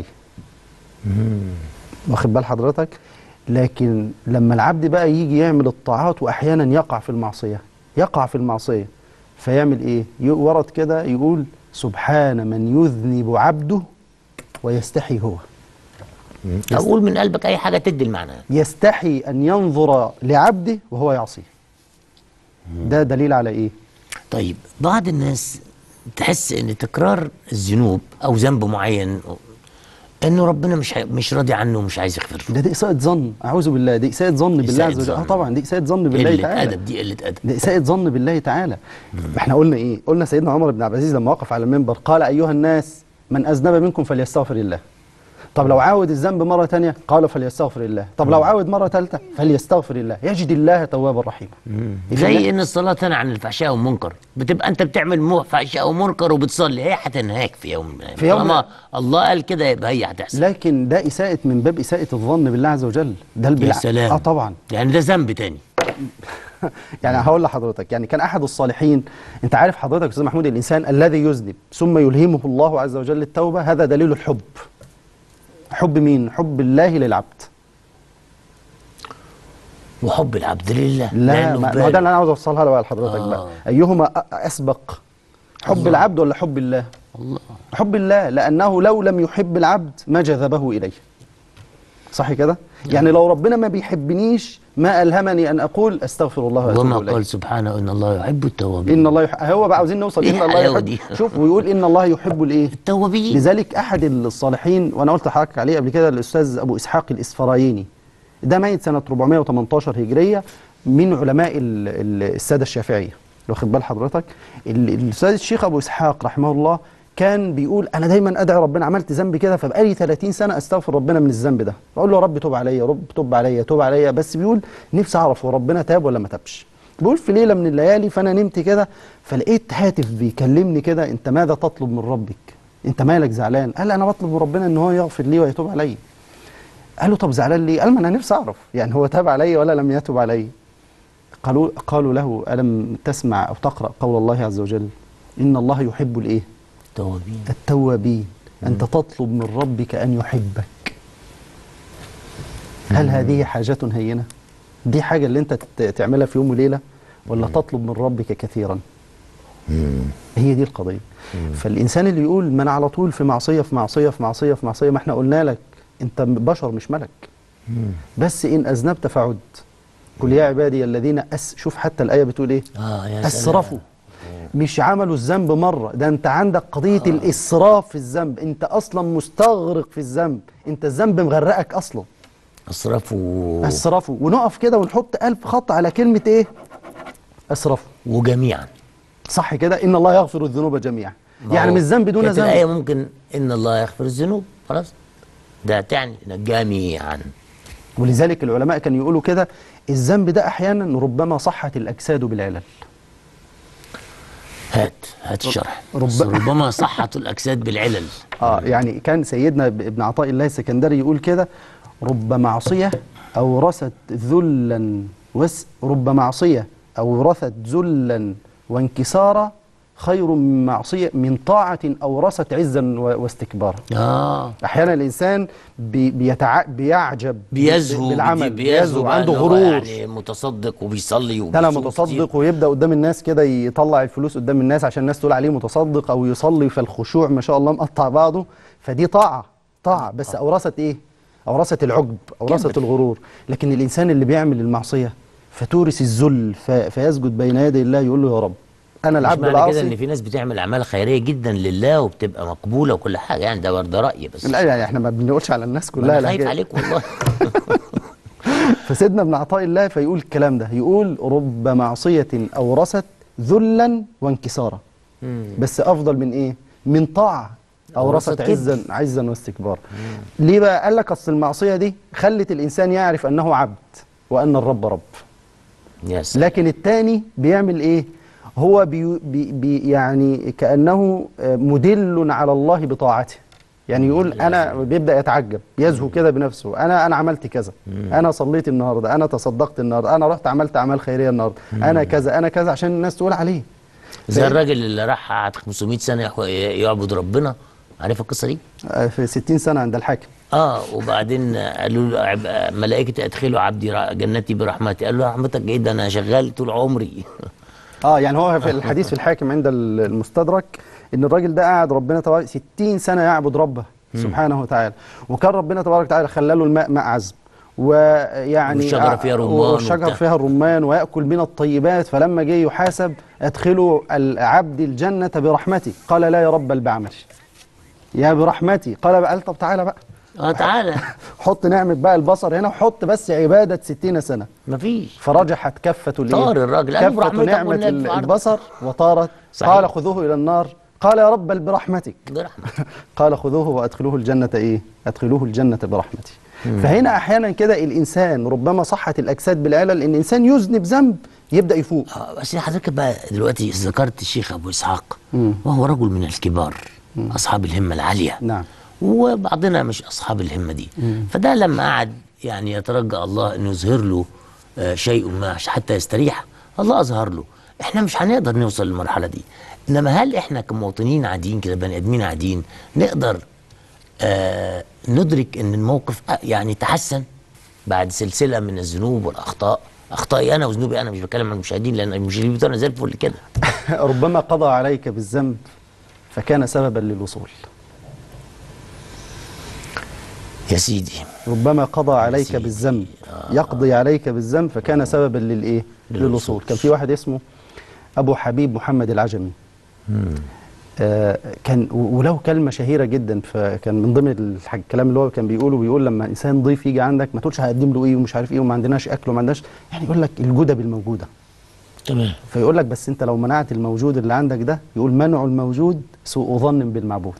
واخد بال حضرتك لكن لما العبد بقى يجي يعمل الطاعات وأحيانا يقع في المعصية يقع في المعصية فيعمل إيه ي- ورد كده يقول سبحان من يذنب عبده ويستحي هو اقول من قلبك اي حاجه تدي المعنى يستحي أن ينظر لعبده وهو يعصيه ده دليل على إيه طيب بعض الناس تحس ان تكرار الذنوب او ذنب معين انه ربنا مش حي... مش راضي عنه ومش عايز يغفر له ده دي إساءة ظن أعوذ بالله دي إساءة ظن بالله إساءة عز وجل ظن. آه طبعا دي إساءة ظن بالله قله تعالى ادب دي قله ادب ده إساءة ظن بالله تعالى ما احنا قلنا إيه قلنا سيدنا عمر بن عبد العزيز لما وقف على المنبر قال أيها الناس من أذنب منكم فليستغفر الله طب لو عاود الذنب مرة تانية قال فليستغفر الله طب لو عاود مرة ثالثة فليستغفر الله يجد الله توابا رحيما زي ان الصلاه تنهى عن الفحشاء والمنكر بتبقى انت بتعمل مو فحشاء ومنكر وبتصلي هي هتنهاك في يوم من الأيام. في يوم طالما الله قال كده يبقى هي هتحصل لكن ده إساءة من باب إساءة الظن بالله عز وجل ده يا البلع سلام اه طبعا يعني ده ذنب تاني يعني هقول لحضرتك يعني كان احد الصالحين انت عارف حضرتك يا استاذ محمود الانسان الذي يذنب ثم يلهمه الله عز وجل التوبه هذا دليل الحب حب مين حب الله للعبد وحب العبد لله لا لأنه ما ما بال- هو ده اللي انا عاوز اوصلها بقى لحضرتك آه. بقى ايهما أ- اسبق حب الله. العبد ولا حب الله الله حب الله لانه لو لم يحب العبد ما جذبه اليه صح كده يعني لو ربنا ما بيحبنيش ما الهمني ان اقول استغفر الله وما واتوب اليه قال سبحانه ان الله يحب التوابين ان الله يحب هو بقى عاوزين نوصل إيه ان الله الحلاوة يحب دي؟ شوف ويقول ان الله يحب الايه التوابين لذلك احد الصالحين وانا قلت لحضرتك عليه قبل كده الاستاذ ابو اسحاق الاسفرايني ده ميت سنه 418 هجريه من علماء ال- ال- الساده الشافعيه واخد بال حضرتك ال- الاستاذ الشيخ ابو اسحاق رحمه الله كان بيقول انا دايما ادعي ربنا عملت ذنب كده فبقالي 30 سنه استغفر ربنا من الذنب ده بقول له يا رب توب عليا يا رب توب عليا توب عليا بس بيقول نفسي اعرف هو ربنا تاب ولا ما تابش بيقول في ليله من الليالي فانا نمت كده فلقيت هاتف بيكلمني كده انت ماذا تطلب من ربك انت مالك زعلان قال انا بطلب من ربنا ان هو يغفر لي ويتوب عليا قال له طب زعلان ليه قال ما انا نفسي اعرف يعني هو تاب عليا ولا لم يتوب عليا قالوا قالوا له الم تسمع او تقرا قول الله عز وجل ان الله يحب الايه توابين التوابين أنت تطلب من ربك أن يحبك هل هذه حاجة هينة؟ دي حاجة اللي أنت ت- تعملها في يوم وليلة ولا تطلب من ربك كثيرا؟ هي دي القضية فالإنسان اللي يقول ما أنا على طول في معصية في معصية في معصية في معصية ما احنا قلنا لك أنت بشر مش ملك بس إن أذنبت فعد قل يا عبادي الذين أس شوف حتى الآية بتقول إيه؟ اه يا اسرفوا مش عملوا الذنب مره ده انت عندك قضيه آه. الاسراف في الذنب انت اصلا مستغرق في الذنب انت الذنب مغرقك اصلا اسرفوا اسرفوا ونقف كده ونحط ألف خط على كلمه ايه اسرفوا وجميعا صح كده ان الله يغفر الذنوب جميعا ما يعني هو مش ذنب دون كانت الآية ذنب ممكن إن الله يغفر الذنوب خلاص ده تعني إن جميعا ولذلك العلماء كانوا يقولوا كده الذنب ده احيانا ربما صحت الاجساد بالعلل هات هات الشرح رب- بس ربما صحة الأجساد بالعلل اه يعني كان سيدنا ابن عطاء الله السكندري يقول كده رب معصية أورثت ذلا وس رب معصية أورثت ذلا وانكسارا خير من معصية من طاعة أورثت عزا و- واستكبارا آه أحيانا الإنسان بي بيتع... بيعجب بيزهو بالعمل بيزهو بقى عنده إن هو غرور يعني متصدق وبيصلي ده انا وبيصوم متصدق كتير. ويبدا قدام الناس كده يطلع الفلوس قدام الناس عشان الناس تقول عليه متصدق او يصلي فالخشوع ما شاء الله مقطع بعضه فدي طاعه طاعه بس اورثت ايه اورثت العجب اورثت كبر. الغرور لكن الانسان اللي بيعمل المعصيه فتورث الذل ف... فيسجد بين يدي الله يقول له يا رب انا مش العبد معنى كده العاصي إن في ناس بتعمل أعمال خيرية جدا لله وبتبقى مقبولة وكل حاجة يعني ده برضه رأيي بس لا يعني احنا ما بنقولش على الناس ما كلها أنا خايف الحكاية. عليك والله فسيدنا ابن عطاء الله فيقول الكلام ده يقول رب معصية أورثت ذلا وانكسارا بس أفضل من إيه؟ من طاعة أورثت أورثت عزا عزا واستكبارا ليه بقى؟ قال لك أصل المعصية دي خلت الإنسان يعرف أنه عبد وأن الرب رب يا سلام لكن التاني بيعمل إيه؟ هو بي بي بي يعني كأنه آه، مدل على الله بطاعته يعني يقول انا بيبدا يتعجب يزهو كده بنفسه انا انا عملت كذا انا صليت النهارده انا تصدقت النهارده انا رحت عملت اعمال خيريه النهارده انا كذا انا كذا عشان الناس تقول عليه زي ف- الراجل اللي راح قعد 500 سنة يخ- يعبد ربنا عارف القصة دي؟ آه، في 60 سنه عند الحاكم اه وبعدين قالوا له عب- ملائكة ادخلوا عبدي را- جنتي برحمتي قال له رحمتك ايه ده انا شغال طول عمري اه يعني هو في الحديث في الحاكم عند ال- المستدرك ان الراجل ده قاعد ربنا تبارك 60 سنه يعبد ربه سبحانه وتعالى وكان ربنا تبارك وتعالى خلى له الماء ماء عذب ويعني والشجرة فيها رمان والشجر وبتاع. فيها الرمان ويأكل من الطيبات فلما جه يحاسب ادخلوا العبد الجنة برحمتي قال لا يا رب بل بعملي يا برحمتي قال بقى قال طب تعالى بقى اه تعالى حط نعمة بقى البصر هنا وحط بس عبادة ستين سنة مفيش فرجحت كفة الايه؟ طار الراجل، قال كفة برحمتك نعمة قلنا ال- في عرض. البصر وطارت صحيح. قال خذوه إلى النار قال يا رب بل برحمتك برحمة قال خذوه وادخلوه الجنة ايه؟ ادخلوه الجنة برحمتي. فهنا احيانا كده الانسان ربما صحت الاجساد بالعلل ان انسان يذنب ذنب يبدا يفوق. آه بس حضرتك بقى دلوقتي ذكرت الشيخ ابو اسحاق مم. وهو رجل من الكبار اصحاب الهمة العالية نعم. وبعضنا مش اصحاب الهمة دي فده لما قعد يعني يترجى الله انه يظهر له آه، شيء ما حتى يستريح الله اظهر له احنا مش هنقدر نوصل للمرحلة دي انما هل احنا كمواطنين عاديين كده بني ادمين عاديين نقدر آه ندرك ان الموقف آه، يعني تحسن بعد سلسله من الذنوب والاخطاء اخطائي انا وذنوبي انا مش بتكلم عن المشاهدين لان المشاهدين بتوعنا زي الفل كده ربما قضى عليك بالذنب فكان سببا للوصول. يا سيدي ربما قضى عليك سيدي. بالذنب يقضي عليك بالذنب فكان سببا للايه؟ للوصول. كان في واحد اسمه ابو حبيب محمد العجمي. آه، كان و- وله كلمه شهيره جدا فكان من ضمن الح- الكلام اللي هو كان بيقوله بيقول لما انسان ضيف يجي عندك ما تقولش هقدم له ايه ومش عارف ايه وما عندناش اكل وما عندناش يعني يقول لك الجوده بالموجوده تمام فيقول لك بس انت لو منعت الموجود اللي عندك ده يقول منع الموجود سوء ظن بالمعبود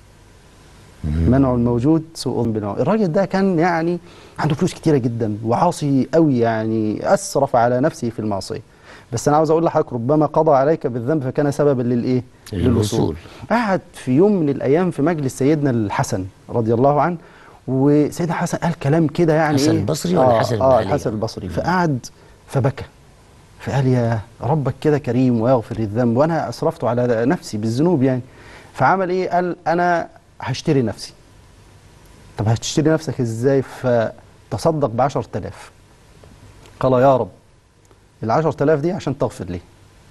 منع الموجود سوء ظن بالمعبود الراجل ده كان يعني عنده فلوس كتيره جدا وعاصي قوي يعني اسرف على نفسه في المعصيه بس انا عاوز اقول لحضرتك ربما قضى عليك بالذنب فكان سببا للايه للوصول. قعد في يوم من الايام في مجلس سيدنا الحسن رضي الله عنه وسيدنا الحسن قال كلام كده يعني حسن ايه البصري ولا آه حسن بن اه علي؟ الحسن البصري فقعد فبكى فقال يا ربك كده كريم ويغفر الذنب وانا اسرفت على نفسي بالذنوب يعني فعمل ايه قال انا هشتري نفسي طب هتشتري نفسك ازاي فتصدق ب 10000 قال يا رب ال 10000 دي عشان تغفر لي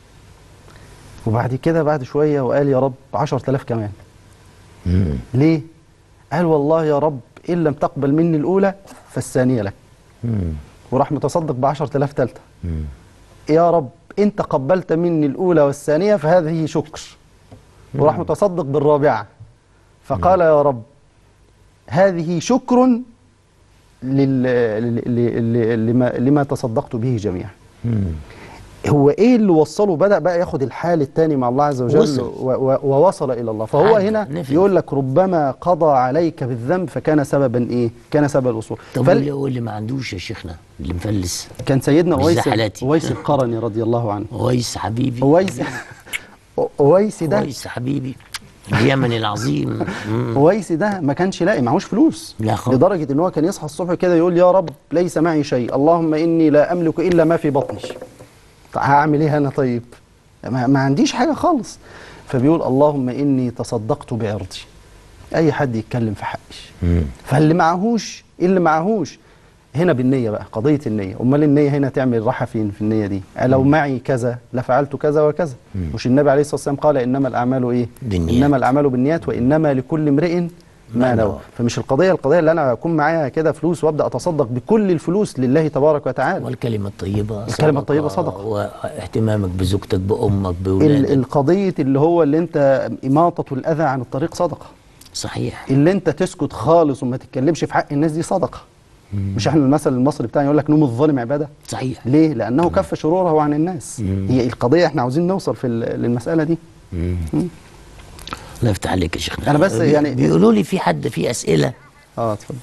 وبعد كده بعد شويه وقال يا رب 10000 كمان مم. ليه قال والله يا رب ان لم تقبل مني الاولى فالثانيه لك مم. وراح متصدق ب 10000 ثالثه مم. يا رب ان تقبلت مني الاولى والثانيه فهذه شكر وراح متصدق بالرابعه فقال يا رب هذه شكر لل... ل- ل- ل- لما... لما تصدقت به جميعا مم. هو ايه اللي وصله بدا بقى ياخد الحال الثاني مع الله عز وجل وصل. و... و... ووصل الى الله فهو عاد، هنا نفذ. يقول لك ربما قضى عليك بالذنب فكان سببا ايه كان سبب الوصول طب فال- واللي, واللي ما عندوش يا شيخنا اللي مفلس كان سيدنا مش اويس زي حالاتي. اويس القرني رضي الله عنه اويس حبيبي اويس اويس ده اويس حبيبي اليمني العظيم مم. اويس ده ما كانش لاقي معهوش فلوس لا خالص. لدرجه ان هو كان يصحى الصبح كده يقول يا رب ليس معي شيء اللهم اني لا املك الا ما في بطني طب هعمل ايه انا طيب ما, ما عنديش حاجه خالص فبيقول اللهم اني تصدقت بعرضي اي حد يتكلم في حقي مم. فاللي معهوش اللي معهوش هنا بالنية بقى قضية النية أمال النية هنا تعمل راحة فين في النية دي لو معي كذا لفعلت كذا وكذا مش النبي عليه الصلاة والسلام قال إنما الأعمال إيه بالنيات. إنما الأعمال بالنيات وإنما لكل امرئ ما ما نوى نوى. فمش القضية القضية اللي أنا أكون معايا كده فلوس وأبدأ أتصدق بكل الفلوس لله تبارك وتعالى والكلمة الطيبة الكلمة الطيبة صدقة. واهتمامك بزوجتك بأمك ال- بأولادك القضية اللي هو اللي أنت إماطة الأذى عن الطريق صدقة صحيح اللي انت تسكت خالص وما تتكلمش في حق الناس دي صدقه مش احنا المثل المصري بتاعنا يقول لك نوم الظالم عباده صحيح ليه لانه كف شروره عن الناس هي القضيه احنا عاوزين نوصل في ال- للمساله دي مم. الله يفتح عليك يا شيخنا أنا بس بي- يعني- بيقولوا لي في حد في أسئلة اه اتفضل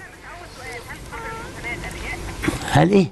هل إيه؟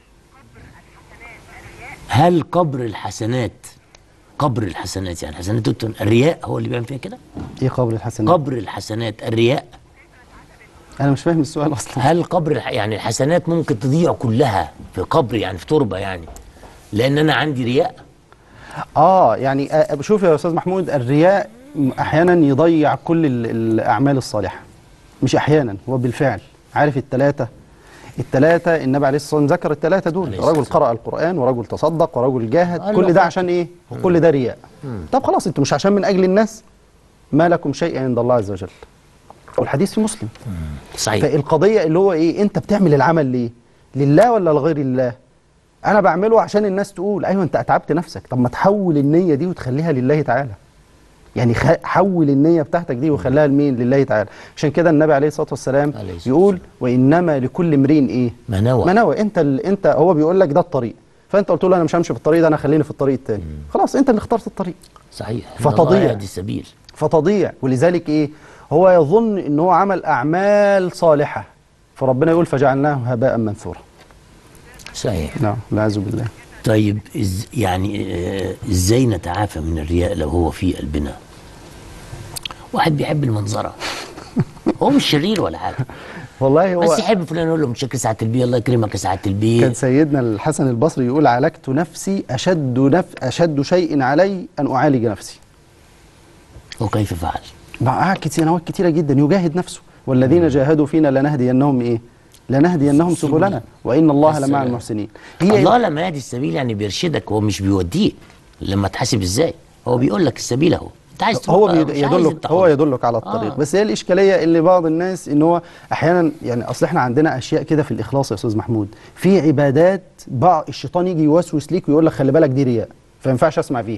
هل قبر الحسنات قبر الحسنات يعني حسنات التن- الرياء هو اللي بيعمل فيها كده؟ ايه قبر الحسنات قبر الحسنات الرياء انا مش فاهم السؤال اصلا هل قبر الح... يعني الحسنات ممكن تضيع كلها في قبر يعني في تربة يعني لأن أنا عندي رياء اه يعني آه شوف يا استاذ محمود الرياء احيانا يضيع كل ال- الاعمال الصالحه مش احيانا هو بالفعل عارف الثلاثه الثلاثه النبي عليه الصلاه والسلام ذكر الثلاثه دول عليه الصلاة رجل قرأ القرآن ورجل تصدق ورجل جاهد قال كل له ده خلاص. عشان ايه وكل ده رياء طب خلاص انتوا مش عشان من اجل الناس ما لكم شيء عند الله عز وجل والحديث في مسلم صحيح فالقضيه اللي هو ايه انت بتعمل العمل ليه لله ولا لغير الله انا بعمله عشان الناس تقول ايوه انت اتعبت نفسك طب ما تحول النيه دي وتخليها لله تعالى يعني خ- حول النيه بتاعتك دي وخليها لمين لله تعالى عشان كده النبي عليه الصلاه والسلام عليه الصلاة يقول وانما لكل امرئ ايه ما نوى. ما نوى انت ال... انت هو بيقول لك ده الطريق فانت قلت له انا مش همشي في الطريق ده انا خليني في الطريق التاني خلاص انت اللي اخترت الطريق صحيح إن فتضيع. الله يهدي السبيل فتضيع ولذلك ايه هو يظن ان هو عمل اعمال صالحه فربنا يقول فجعلناه هباء منثورا صحيح نعم والعياذ بالله طيب إز يعني آه، ازاي نتعافى من الرياء لو هو في قلبنا واحد بيحب المنظرة هو مش شرير ولا حاجة والله هو بس يحب فلان يقول له متشكر ساعة البيت الله يكرمك يا ساعة البيت كان سيدنا الحسن البصري يقول عالجت نفسي اشد نف اشد شيء علي ان اعالج نفسي وكيف فعل بقى قعد كت- سنوات كتيره جدا يجاهد نفسه والذين جاهدوا فينا لنهدينهم ايه لنهدينهم سبلنا وان الله لمع السلام. المحسنين هي الله لما يهدي السبيل يعني بيرشدك هو مش بيوديك لما تحاسب ازاي هو بيقول لك السبيل اهو انت عايز تروح هو بقى، بيد- مش عايز يدلك انت هو حر. يدلك على الطريق آه. بس هي الاشكاليه اللي بعض الناس ان هو احيانا يعني اصل احنا عندنا اشياء كده في الاخلاص يا استاذ محمود في عبادات بعض الشيطان يجي يوسوس ليك ويقول لك خلي بالك دي رياء فما ينفعش اسمع فيها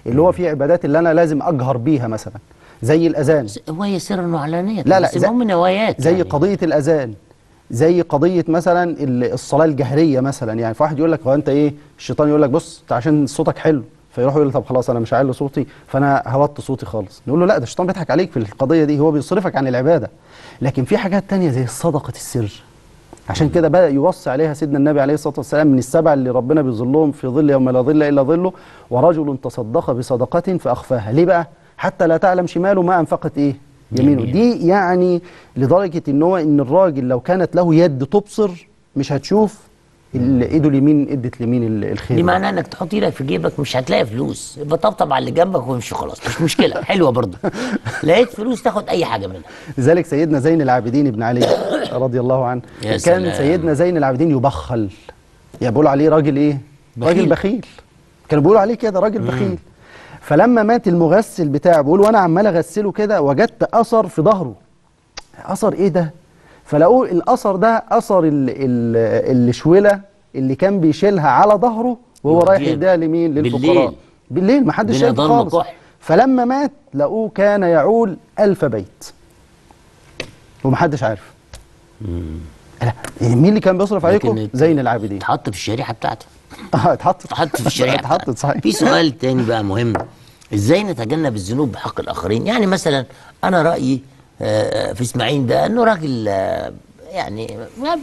اللي هو في عبادات اللي انا لازم اجهر بيها مثلا زي الاذان وهي سرا وعلانية لا لا بس زي- المهم نوايات زي يعني. قضيه الاذان زي قضيه مثلا ال- الصلاه الجهريه مثلا يعني فواحد يقول لك هو انت ايه الشيطان يقول لك بص انت عشان صوتك حلو فيروح يقول لي طب خلاص انا مش هعلي صوتي فانا هوطي صوتي خالص نقول له لا ده الشيطان بيضحك عليك في القضيه دي هو بيصرفك عن العباده لكن في حاجات تانية زي صدقه السر عشان كده بدا يوصي عليها سيدنا النبي عليه الصلاه والسلام من السبع اللي ربنا بيظلهم في ظل يوم لا ظل الا ظله ورجل تصدق بصدقه فاخفاها ليه بقى حتى لا تعلم شماله ما انفقت ايه يمينه يمينه. دي يعني لدرجه ان هو ان الراجل لو كانت له يد تبصر مش هتشوف ال- ايده اليمين ادت اليمين ال- الخير دي ده. معناها انك تحط ايدك في جيبك مش هتلاقي فلوس يبقى طبطب على اللي جنبك وامشي خلاص مش مشكله حلوه برضه لقيت فلوس تاخد اي حاجه منها لذلك سيدنا زين العابدين ابن علي رضي الله عنه يا كان سلام. سيدنا زين العابدين يبخل يعني بيقولوا عليه راجل ايه بخيل. راجل بخيل كانوا بيقولوا عليه كده راجل بخيل فلما مات المغسل بتاعه بيقول وانا عمال اغسله كده وجدت اثر في ظهره اثر ايه ده فلقوا الاثر ده اثر ال- ال- الشوله اللي كان بيشيلها على ظهره وهو رايح يوديها يديها لمين بالليل. للفقراء بالليل ما حدش الدنيا شايفه ضلمة خالص كحل. فلما مات لقوه كان يعول ألف بيت ومحدش عارف لا مين اللي كان بيصرف عليكم لكن زين العابدين اتحط في الشريحه بتاعته اه اتحط اتحط في الشريحه اتحطت بتاعته. صحيح في سؤال تاني بقى مهم ازاي نتجنب الذنوب بحق الاخرين يعني مثلا انا رايي آه، في اسماعيل ده انه راجل آه، يعني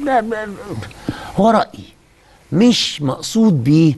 هو رايي مش مقصود بيه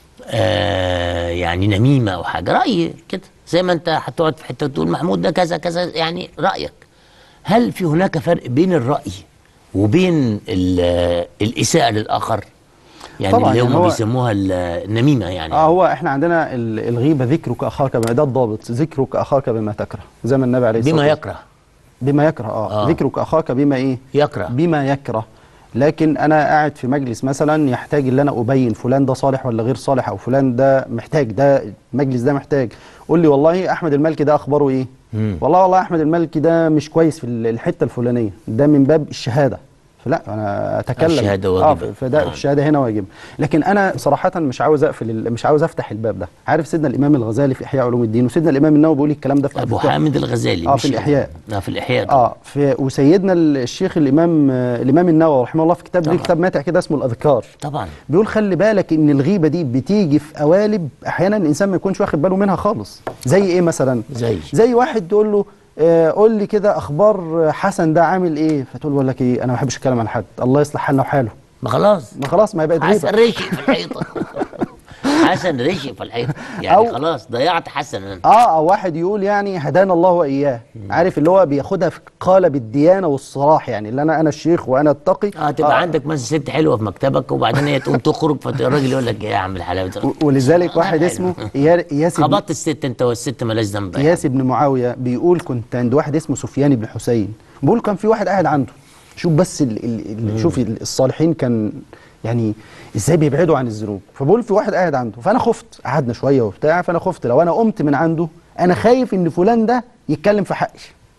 آه، يعني نميمه او حاجه رايي كده زي ما انت هتقعد في حته تقول محمود ده كذا كذا يعني رايك هل في هناك فرق بين الراي وبين ال- الاساءه للاخر يعني طبعاً، اللي يعني هم هو- بيسموها ال- النميمه يعني اه هو احنا عندنا ال- الغيبه ذكرك اخاك بما ده الضابط ذكرك اخاك بما تكره زي ما النبي عليه الصلاه بما والسلام يكره بما يكره اه, آه. ذكرك اخاك بما ايه يكره بما يكره لكن انا قاعد في مجلس مثلا يحتاج ان انا ابين فلان ده صالح ولا غير صالح او فلان ده محتاج ده المجلس ده محتاج قول لي والله احمد المالكي ده اخباره ايه مم. والله والله احمد المالكي ده مش كويس في ال- الحته الفلانيه ده من باب الشهاده فلا انا اتكلم الشهادة اه واجبة. فده آه. الشهاده هنا واجبه لكن انا صراحه مش عاوز اقفل ال- مش عاوز افتح الباب ده عارف سيدنا الامام الغزالي في احياء علوم الدين وسيدنا الامام النووي بيقول الكلام ده في ابو الفتوى. حامد الغزالي آه، مش في الإحياء. اه في الاحياء اه في وسيدنا الشيخ الامام آه، الامام النووي رحمه الله في كتاب ليه طبعا. كتاب ماتع كده اسمه الاذكار طبعا بيقول خلي بالك ان الغيبه دي بتيجي في قوالب احيانا الانسان ما يكونش واخد باله منها خالص زي ايه مثلا زي زي واحد تقول له آه قول لي كده اخبار حسن ده عامل ايه فتقول له بقول لك ايه انا ما بحبش اتكلم عن حد الله يصلح حالنا وحاله ما خلاص ما خلاص ما هي بقت حسن غيبه رشق في الحيطه حسن رشق في الحيطه يعني أو- خلاص ضيعت حسن انا اه او واحد يقول يعني هدانا الله واياه عارف اللي هو بياخدها في قالب الديانه والصلاح يعني اللي انا انا الشيخ وانا التقي اه تبقى عندك مثلا ست حلوه في مكتبك وبعدين هي تقوم تخرج فالراجل يقول لك ايه يا عم الحلاوه و- ولذلك واحد حلو. اسمه إيا- اياس بن- خبطت الست انت والست مالهاش ذنب يعني. اياس بن معاويه بيقول كنت عند واحد اسمه سفيان بن حسين بيقول كان في واحد قاعد عنده شوف بس ال ال ال شوف ال- الصالحين كان يعني ازاي بيبعدوا عن الذنوب فبقول في واحد قاعد عنده فانا خفت قعدنا شويه وبتاع فانا خفت لو انا قمت من عنده انا خايف ان فلان ده يتكلم في حقي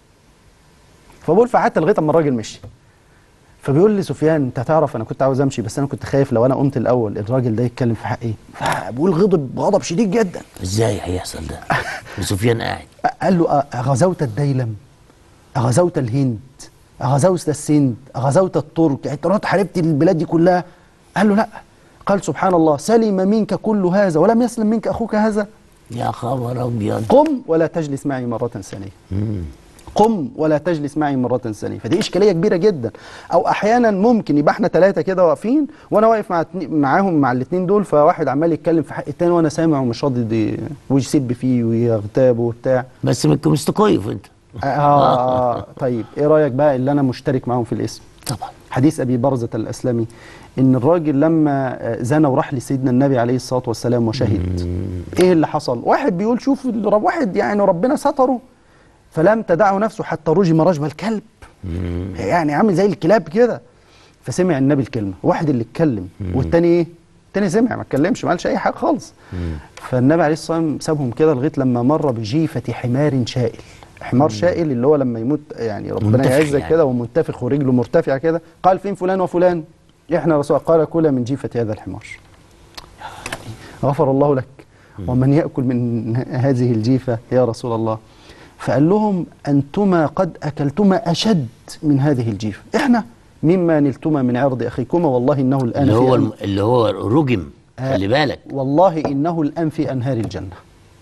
فبقول فقعدت لغايه اما الراجل مشي فبيقول لي سفيان انت تعرف انا كنت عاوز امشي بس انا كنت خايف لو انا قمت الاول الراجل ده يتكلم في حقي فبقول غضب غضب شديد جدا ازاي هيحصل ده وسفيان قاعد قال له أ- أغزوت الديلم أغزوت الهند أغزوت السند أغزوت الترك يعني أنت رحت حاربت البلاد دي كلها قال له لا قال سبحان الله سلم منك كل هذا ولم يسلم منك أخوك هذا يا خبر ابيض قم ولا تجلس معي مرة ثانية قم ولا تجلس معي مرة ثانية فدي إشكالية كبيرة جدا أو أحيانا ممكن يبقى احنا ثلاثة كده واقفين وأنا واقف مع اتنين- معاهم مع الاثنين دول فواحد عمال يتكلم في حق التاني وأنا سامع ومش راضي ويسب فيه ويغتابه وبتاع بس من مستكويف انت آه طيب ايه رايك بقى اللي انا مشترك معاهم في الاسم طبعا حديث ابي برزه الاسلمي ان الراجل لما آه، زنى وراح لسيدنا النبي عليه الصلاه والسلام وشهد ايه اللي حصل واحد بيقول شوف الرب- واحد يعني ربنا ستره فلم تدعه نفسه حتى رجم رجم الكلب يعني عامل زي الكلاب كده فسمع النبي الكلمه واحد اللي اتكلم والتاني ايه التاني سمع ما اتكلمش ما قالش اي حاجه خالص فالنبي عليه الصلاه والسلام سابهم كده لغايه لما مر بجيفه حمار شائل حمار شائل اللي هو لما يموت يعني ربنا منتفخ يعزك يعني. كده ومنتفخ ورجله مرتفعه كده قال فين فلان وفلان احنا رسول قال كل من جيفه هذا الحمار غفر الله لك ومن يأكل من هذه الجيفة يا رسول الله فقال لهم أنتما قد أكلتما أشد من هذه الجيفة إحنا مما نلتما من عرض أخيكما والله إنه الآن اللي في هو أن- الم- اللي هو رجم خلي بالك والله إنه الآن في أنهار الجنة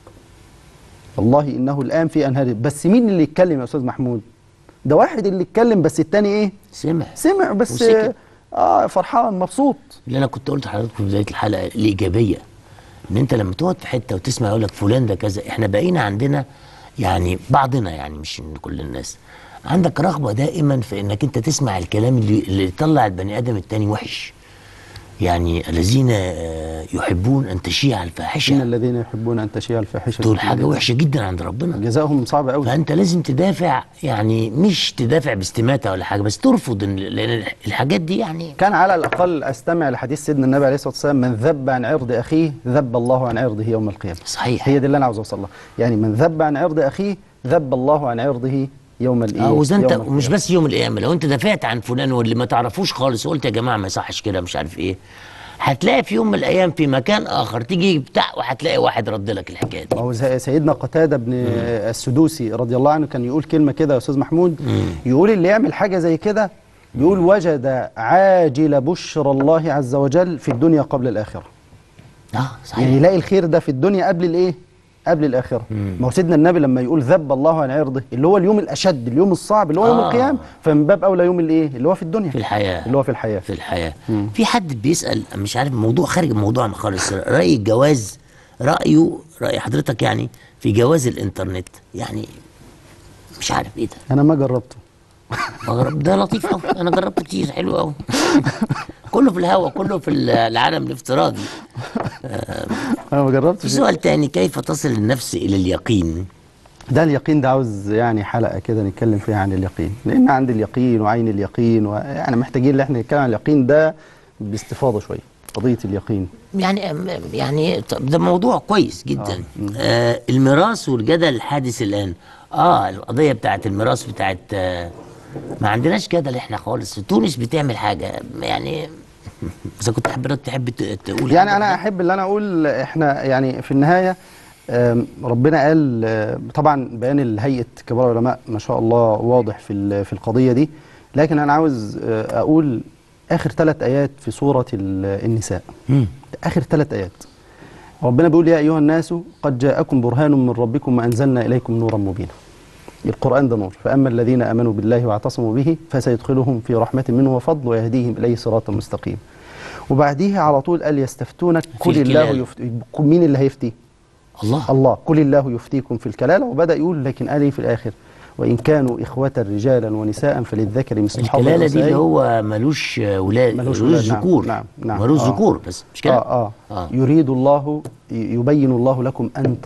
والله إنه الآن في أنهار بس مين اللي يتكلم يا أستاذ محمود ده واحد اللي يتكلم بس التاني إيه سمع سمع بس وسكت. آه فرحان مبسوط اللي انا كنت قلت لحضرتك في بدايه الحلقه الايجابيه ان انت لما تقعد في حته وتسمع يقول لك فلان ده كذا احنا بقينا عندنا يعني بعضنا يعني مش إن كل الناس عندك رغبه دائما في انك انت تسمع الكلام اللي اللي يطلع البني ادم التاني وحش يعني الذين آه، يحبون ان تشيع إن الفاحشه الذين يحبون أن تشيع الفاحشة دول في حاجه الذين- وحشه جدا عند ربنا جزاؤهم صعب قوي فانت لازم تدافع يعني مش تدافع باستماته ولا حاجه بس ترفض إن- لان الحاجات دي يعني كان على الأقل أستمع لحديث سيدنا النبي عليه الصلاة والسلام من ذب عن عرض أخيه ذب الله عن عرضه يوم القيامة صحيح هي دي اللي أنا عاوز أوصل لها يعني من ذب عن عرض أخيه ذب الله عن عرضه يوم الإيه اه واذا انت يوم القيامة. مش بس يوم القيامه لو انت دافعت عن فلان واللي ما تعرفوش خالص وقلت يا جماعه ما يصحش كده مش عارف ايه هتلاقي في يوم من الايام في مكان اخر تيجي بتاع وهتلاقي واحد رد لك الحكايه دي ما هو زي- سيدنا قتادة بن السدوسي رضي الله عنه كان يقول كلمة كده يا أستاذ محمود يقول اللي يعمل حاجة زي كده يقول وجد عاجل بشر الله عز وجل في الدنيا قبل الآخرة اه يعني صحيح يلاقي الخير ده في الدنيا قبل الايه قبل الآخرة ما هو سيدنا النبي لما يقول ذب الله عن عرضه اللي هو اليوم الأشد اليوم الصعب اللي هو يوم آه. القيامة فمن باب أولى يوم الايه اللي هو في الدنيا في الحياه اللي هو في الحياة في الحياه في حد بيسال مش عارف موضوع خارج الموضوع خالص راي الجواز رايه راي حضرتك يعني في جواز الانترنت يعني مش عارف ايه ده أنا ما جربته مغرب ده لطيف قوي انا جربته كتير حلو قوي كله في الهوا كله في العالم الافتراضي أنا ما في جربتش سؤال تاني كيف تصل النفس الى اليقين ده اليقين ده عاوز يعني حلقة كده نتكلم فيها عن اليقين لأن عند اليقين وعين اليقين ويعني محتاجين ان احنا نتكلم عن اليقين ده باستفاضة شوية قضية اليقين يعني يعني طب ده موضوع كويس جدا آه الميراث والجدل الحادث الان اه القضيه بتاعت الميراث بتاعت آه ما عندناش جدل احنا خالص تونس بتعمل حاجه يعني اذا كنت حضرتك تحب ت- تقول يعني حاجة انا كده. احب اللي انا اقول احنا يعني في النهايه آم، ربنا قال آه، طبعا بيان الهيئه كبار العلماء ما شاء الله واضح في ال- في القضيه دي لكن انا عاوز آه، اقول اخر ثلاث ايات في سوره ال- النساء مم. اخر ثلاث ايات ربنا بيقول يا ايها الناس قد جاءكم برهان من ربكم وانزلنا اليكم نورا مبينا القرآن ده نور فأما الذين آمنوا بالله واعتصموا به فسيدخلهم في رحمة منه وفضل ويهديهم إليه صراطا مستقيما وبعديها على طول قال يستفتونك قل الله الكلال. يفتي مين اللي هيفتي الله الله قل الله يفتيكم في الكلالة وبدأ يقول لكن قال إيه في الآخر وإن كانوا إخوة رجالا ونساء فللذكر مثل حظ الكلاله دي اللي الأنثيين. هو ملوش ولاد ملوش ملوش ولاد، نعم، ذكور نعم، نعم. ملوش آه. ذكور بس مش كده آه, آه, آه. يريد الله ي- يبين الله لكم أن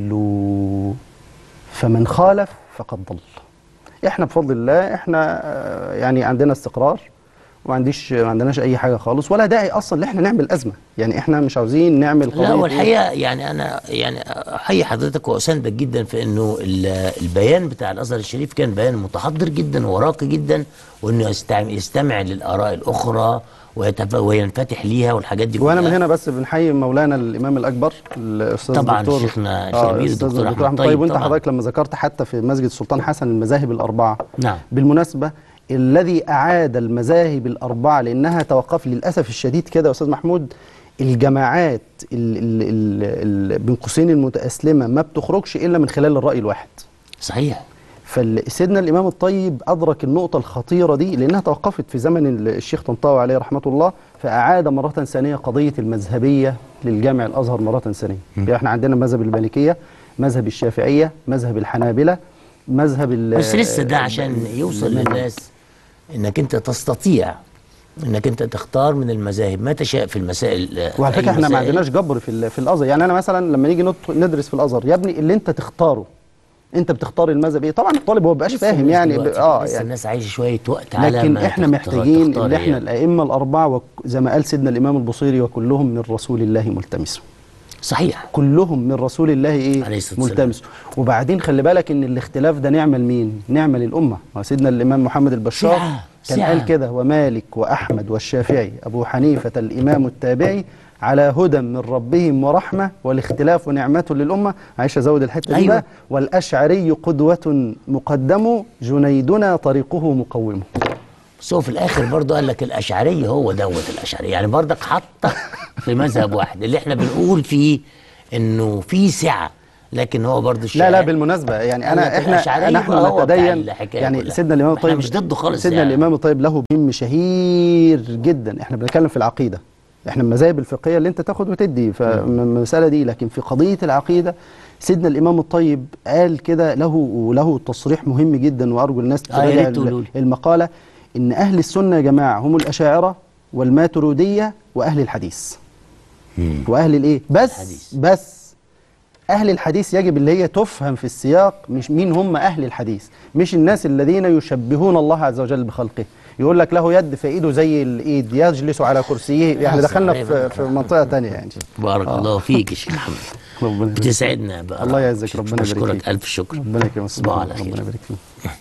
تضلوا فمن خالف فقد ضل احنا بفضل الله احنا آه، يعني عندنا استقرار وما عنديش ما عندناش اي حاجه خالص ولا داعي اصلا ان احنا نعمل ازمه يعني احنا مش عاوزين نعمل قضيه لا هو إيه؟ الحقيقه يعني انا يعني احيي حضرتك واساندك جدا في انه ال- البيان بتاع الازهر الشريف كان بيان متحضر جدا وراقي جدا وانه يستمع, يستمع للاراء الاخرى ويتف... وينفتح ليها والحاجات دي وانا من كلها. هنا بس بنحيي مولانا الامام الاكبر الاستاذ طبعاً الدكتور شيخنا آه الكبير الاستاذ الدكتور الدكتور أحمد احمد طيب طيب وانت طبعاً. حضرتك لما ذكرت حتى في مسجد السلطان حسن المذاهب الاربعه نعم. بالمناسبه الذي اعاد المذاهب الاربعه لانها توقف للاسف الشديد كده يا استاذ محمود الجماعات ال- ال- ال- ال- بين قوسين المتاسلمه ما بتخرجش الا من خلال الراي الواحد صحيح فسيدنا الامام الطيب ادرك النقطه الخطيره دي لانها توقفت في زمن الشيخ طنطاوي عليه رحمه الله فاعاد مره ثانيه قضيه المذهبيه للجامع الازهر مره ثانيه يعني احنا عندنا مذهب المالكيه مذهب الشافعيه مذهب الحنابله مذهب ال- بس لسه ده عشان يوصل الإمام. للناس انك انت تستطيع انك انت تختار من المذاهب ما تشاء في المسائل وعلى أي فكره احنا ما مسائل. عندناش جبر في ال- في الازهر يعني انا مثلا لما نيجي ندخل- ندرس في الازهر يا ابني اللي انت تختاره انت بتختار المذهب ايه طبعا الطالب هو بيبقاش لسه فاهم الناس يعني ب- دلوقتي- اه لسه يعني الناس عايشه شويه وقت على لكن ما احنا تختار- محتاجين تختار ان احنا هي. الائمه الاربعه وك- زي ما قال سيدنا الامام البصيري وكلهم من رسول الله ملتمس صحيح كلهم من رسول الله ايه عليه الصلاة والسلام. ملتمس وبعدين خلي بالك ان الاختلاف ده نعمه لمين نعمه للامه ما سيدنا الامام محمد البشار سعة كان سعة. قال كده ومالك وأحمد والشافعي أبو حنيفة الإمام التابعي على هدى من ربهم ورحمة والاختلاف نعمة للأمة عايش أزود الحتة دي أيوة. بقى والأشعري قدوة مقدم جنيدنا طريقه مقومه بس هو في الاخر برضه قال لك الاشعري هو دوت الاشعري يعني برضك حطك في مذهب واحد اللي احنا بنقول فيه انه في سعه لكن هو برضه لا الشيعي لا بالمناسبة يعني قال لك أنا إحنا الأشعري نحن بقى هو بتاع نتدين الحكاية يعني كلها. سيدنا الإمام إحنا الطيب مش ضده خالص سيدنا يعني. الإمام الطيب له مهم شهير جدا إحنا بنتكلم في العقيدة إحنا المذاهب الفقهية اللي أنت تاخد وتدي فالمسألة دي لكن في قضية العقيدة سيدنا الإمام الطيب قال كده له وله تصريح مهم جدا وأرجو الناس آه، يا تراجع ريت تقولوا لي. المقالة إن أهل السنة يا جماعة هم الأشاعرة والماترودية وأهل الحديث واهل الايه بس الحديث. بس اهل الحديث يجب اللي هي تفهم في السياق مش مين هم اهل الحديث مش الناس الذين يشبهون الله عز وجل بخلقه يقول لك له يد في ايده زي الايد يجلس على كرسيه يعني دخلنا في, في منطقه تانية يعني بارك الله فيك يا شيخ محمد ربنا يبارك فيك. بتسعدنا بقى الله يعزك ربنا يبارك بشكرك فيك الف شكر ربنا يكرمك تصبحوا على ربنا خير يبارك فيك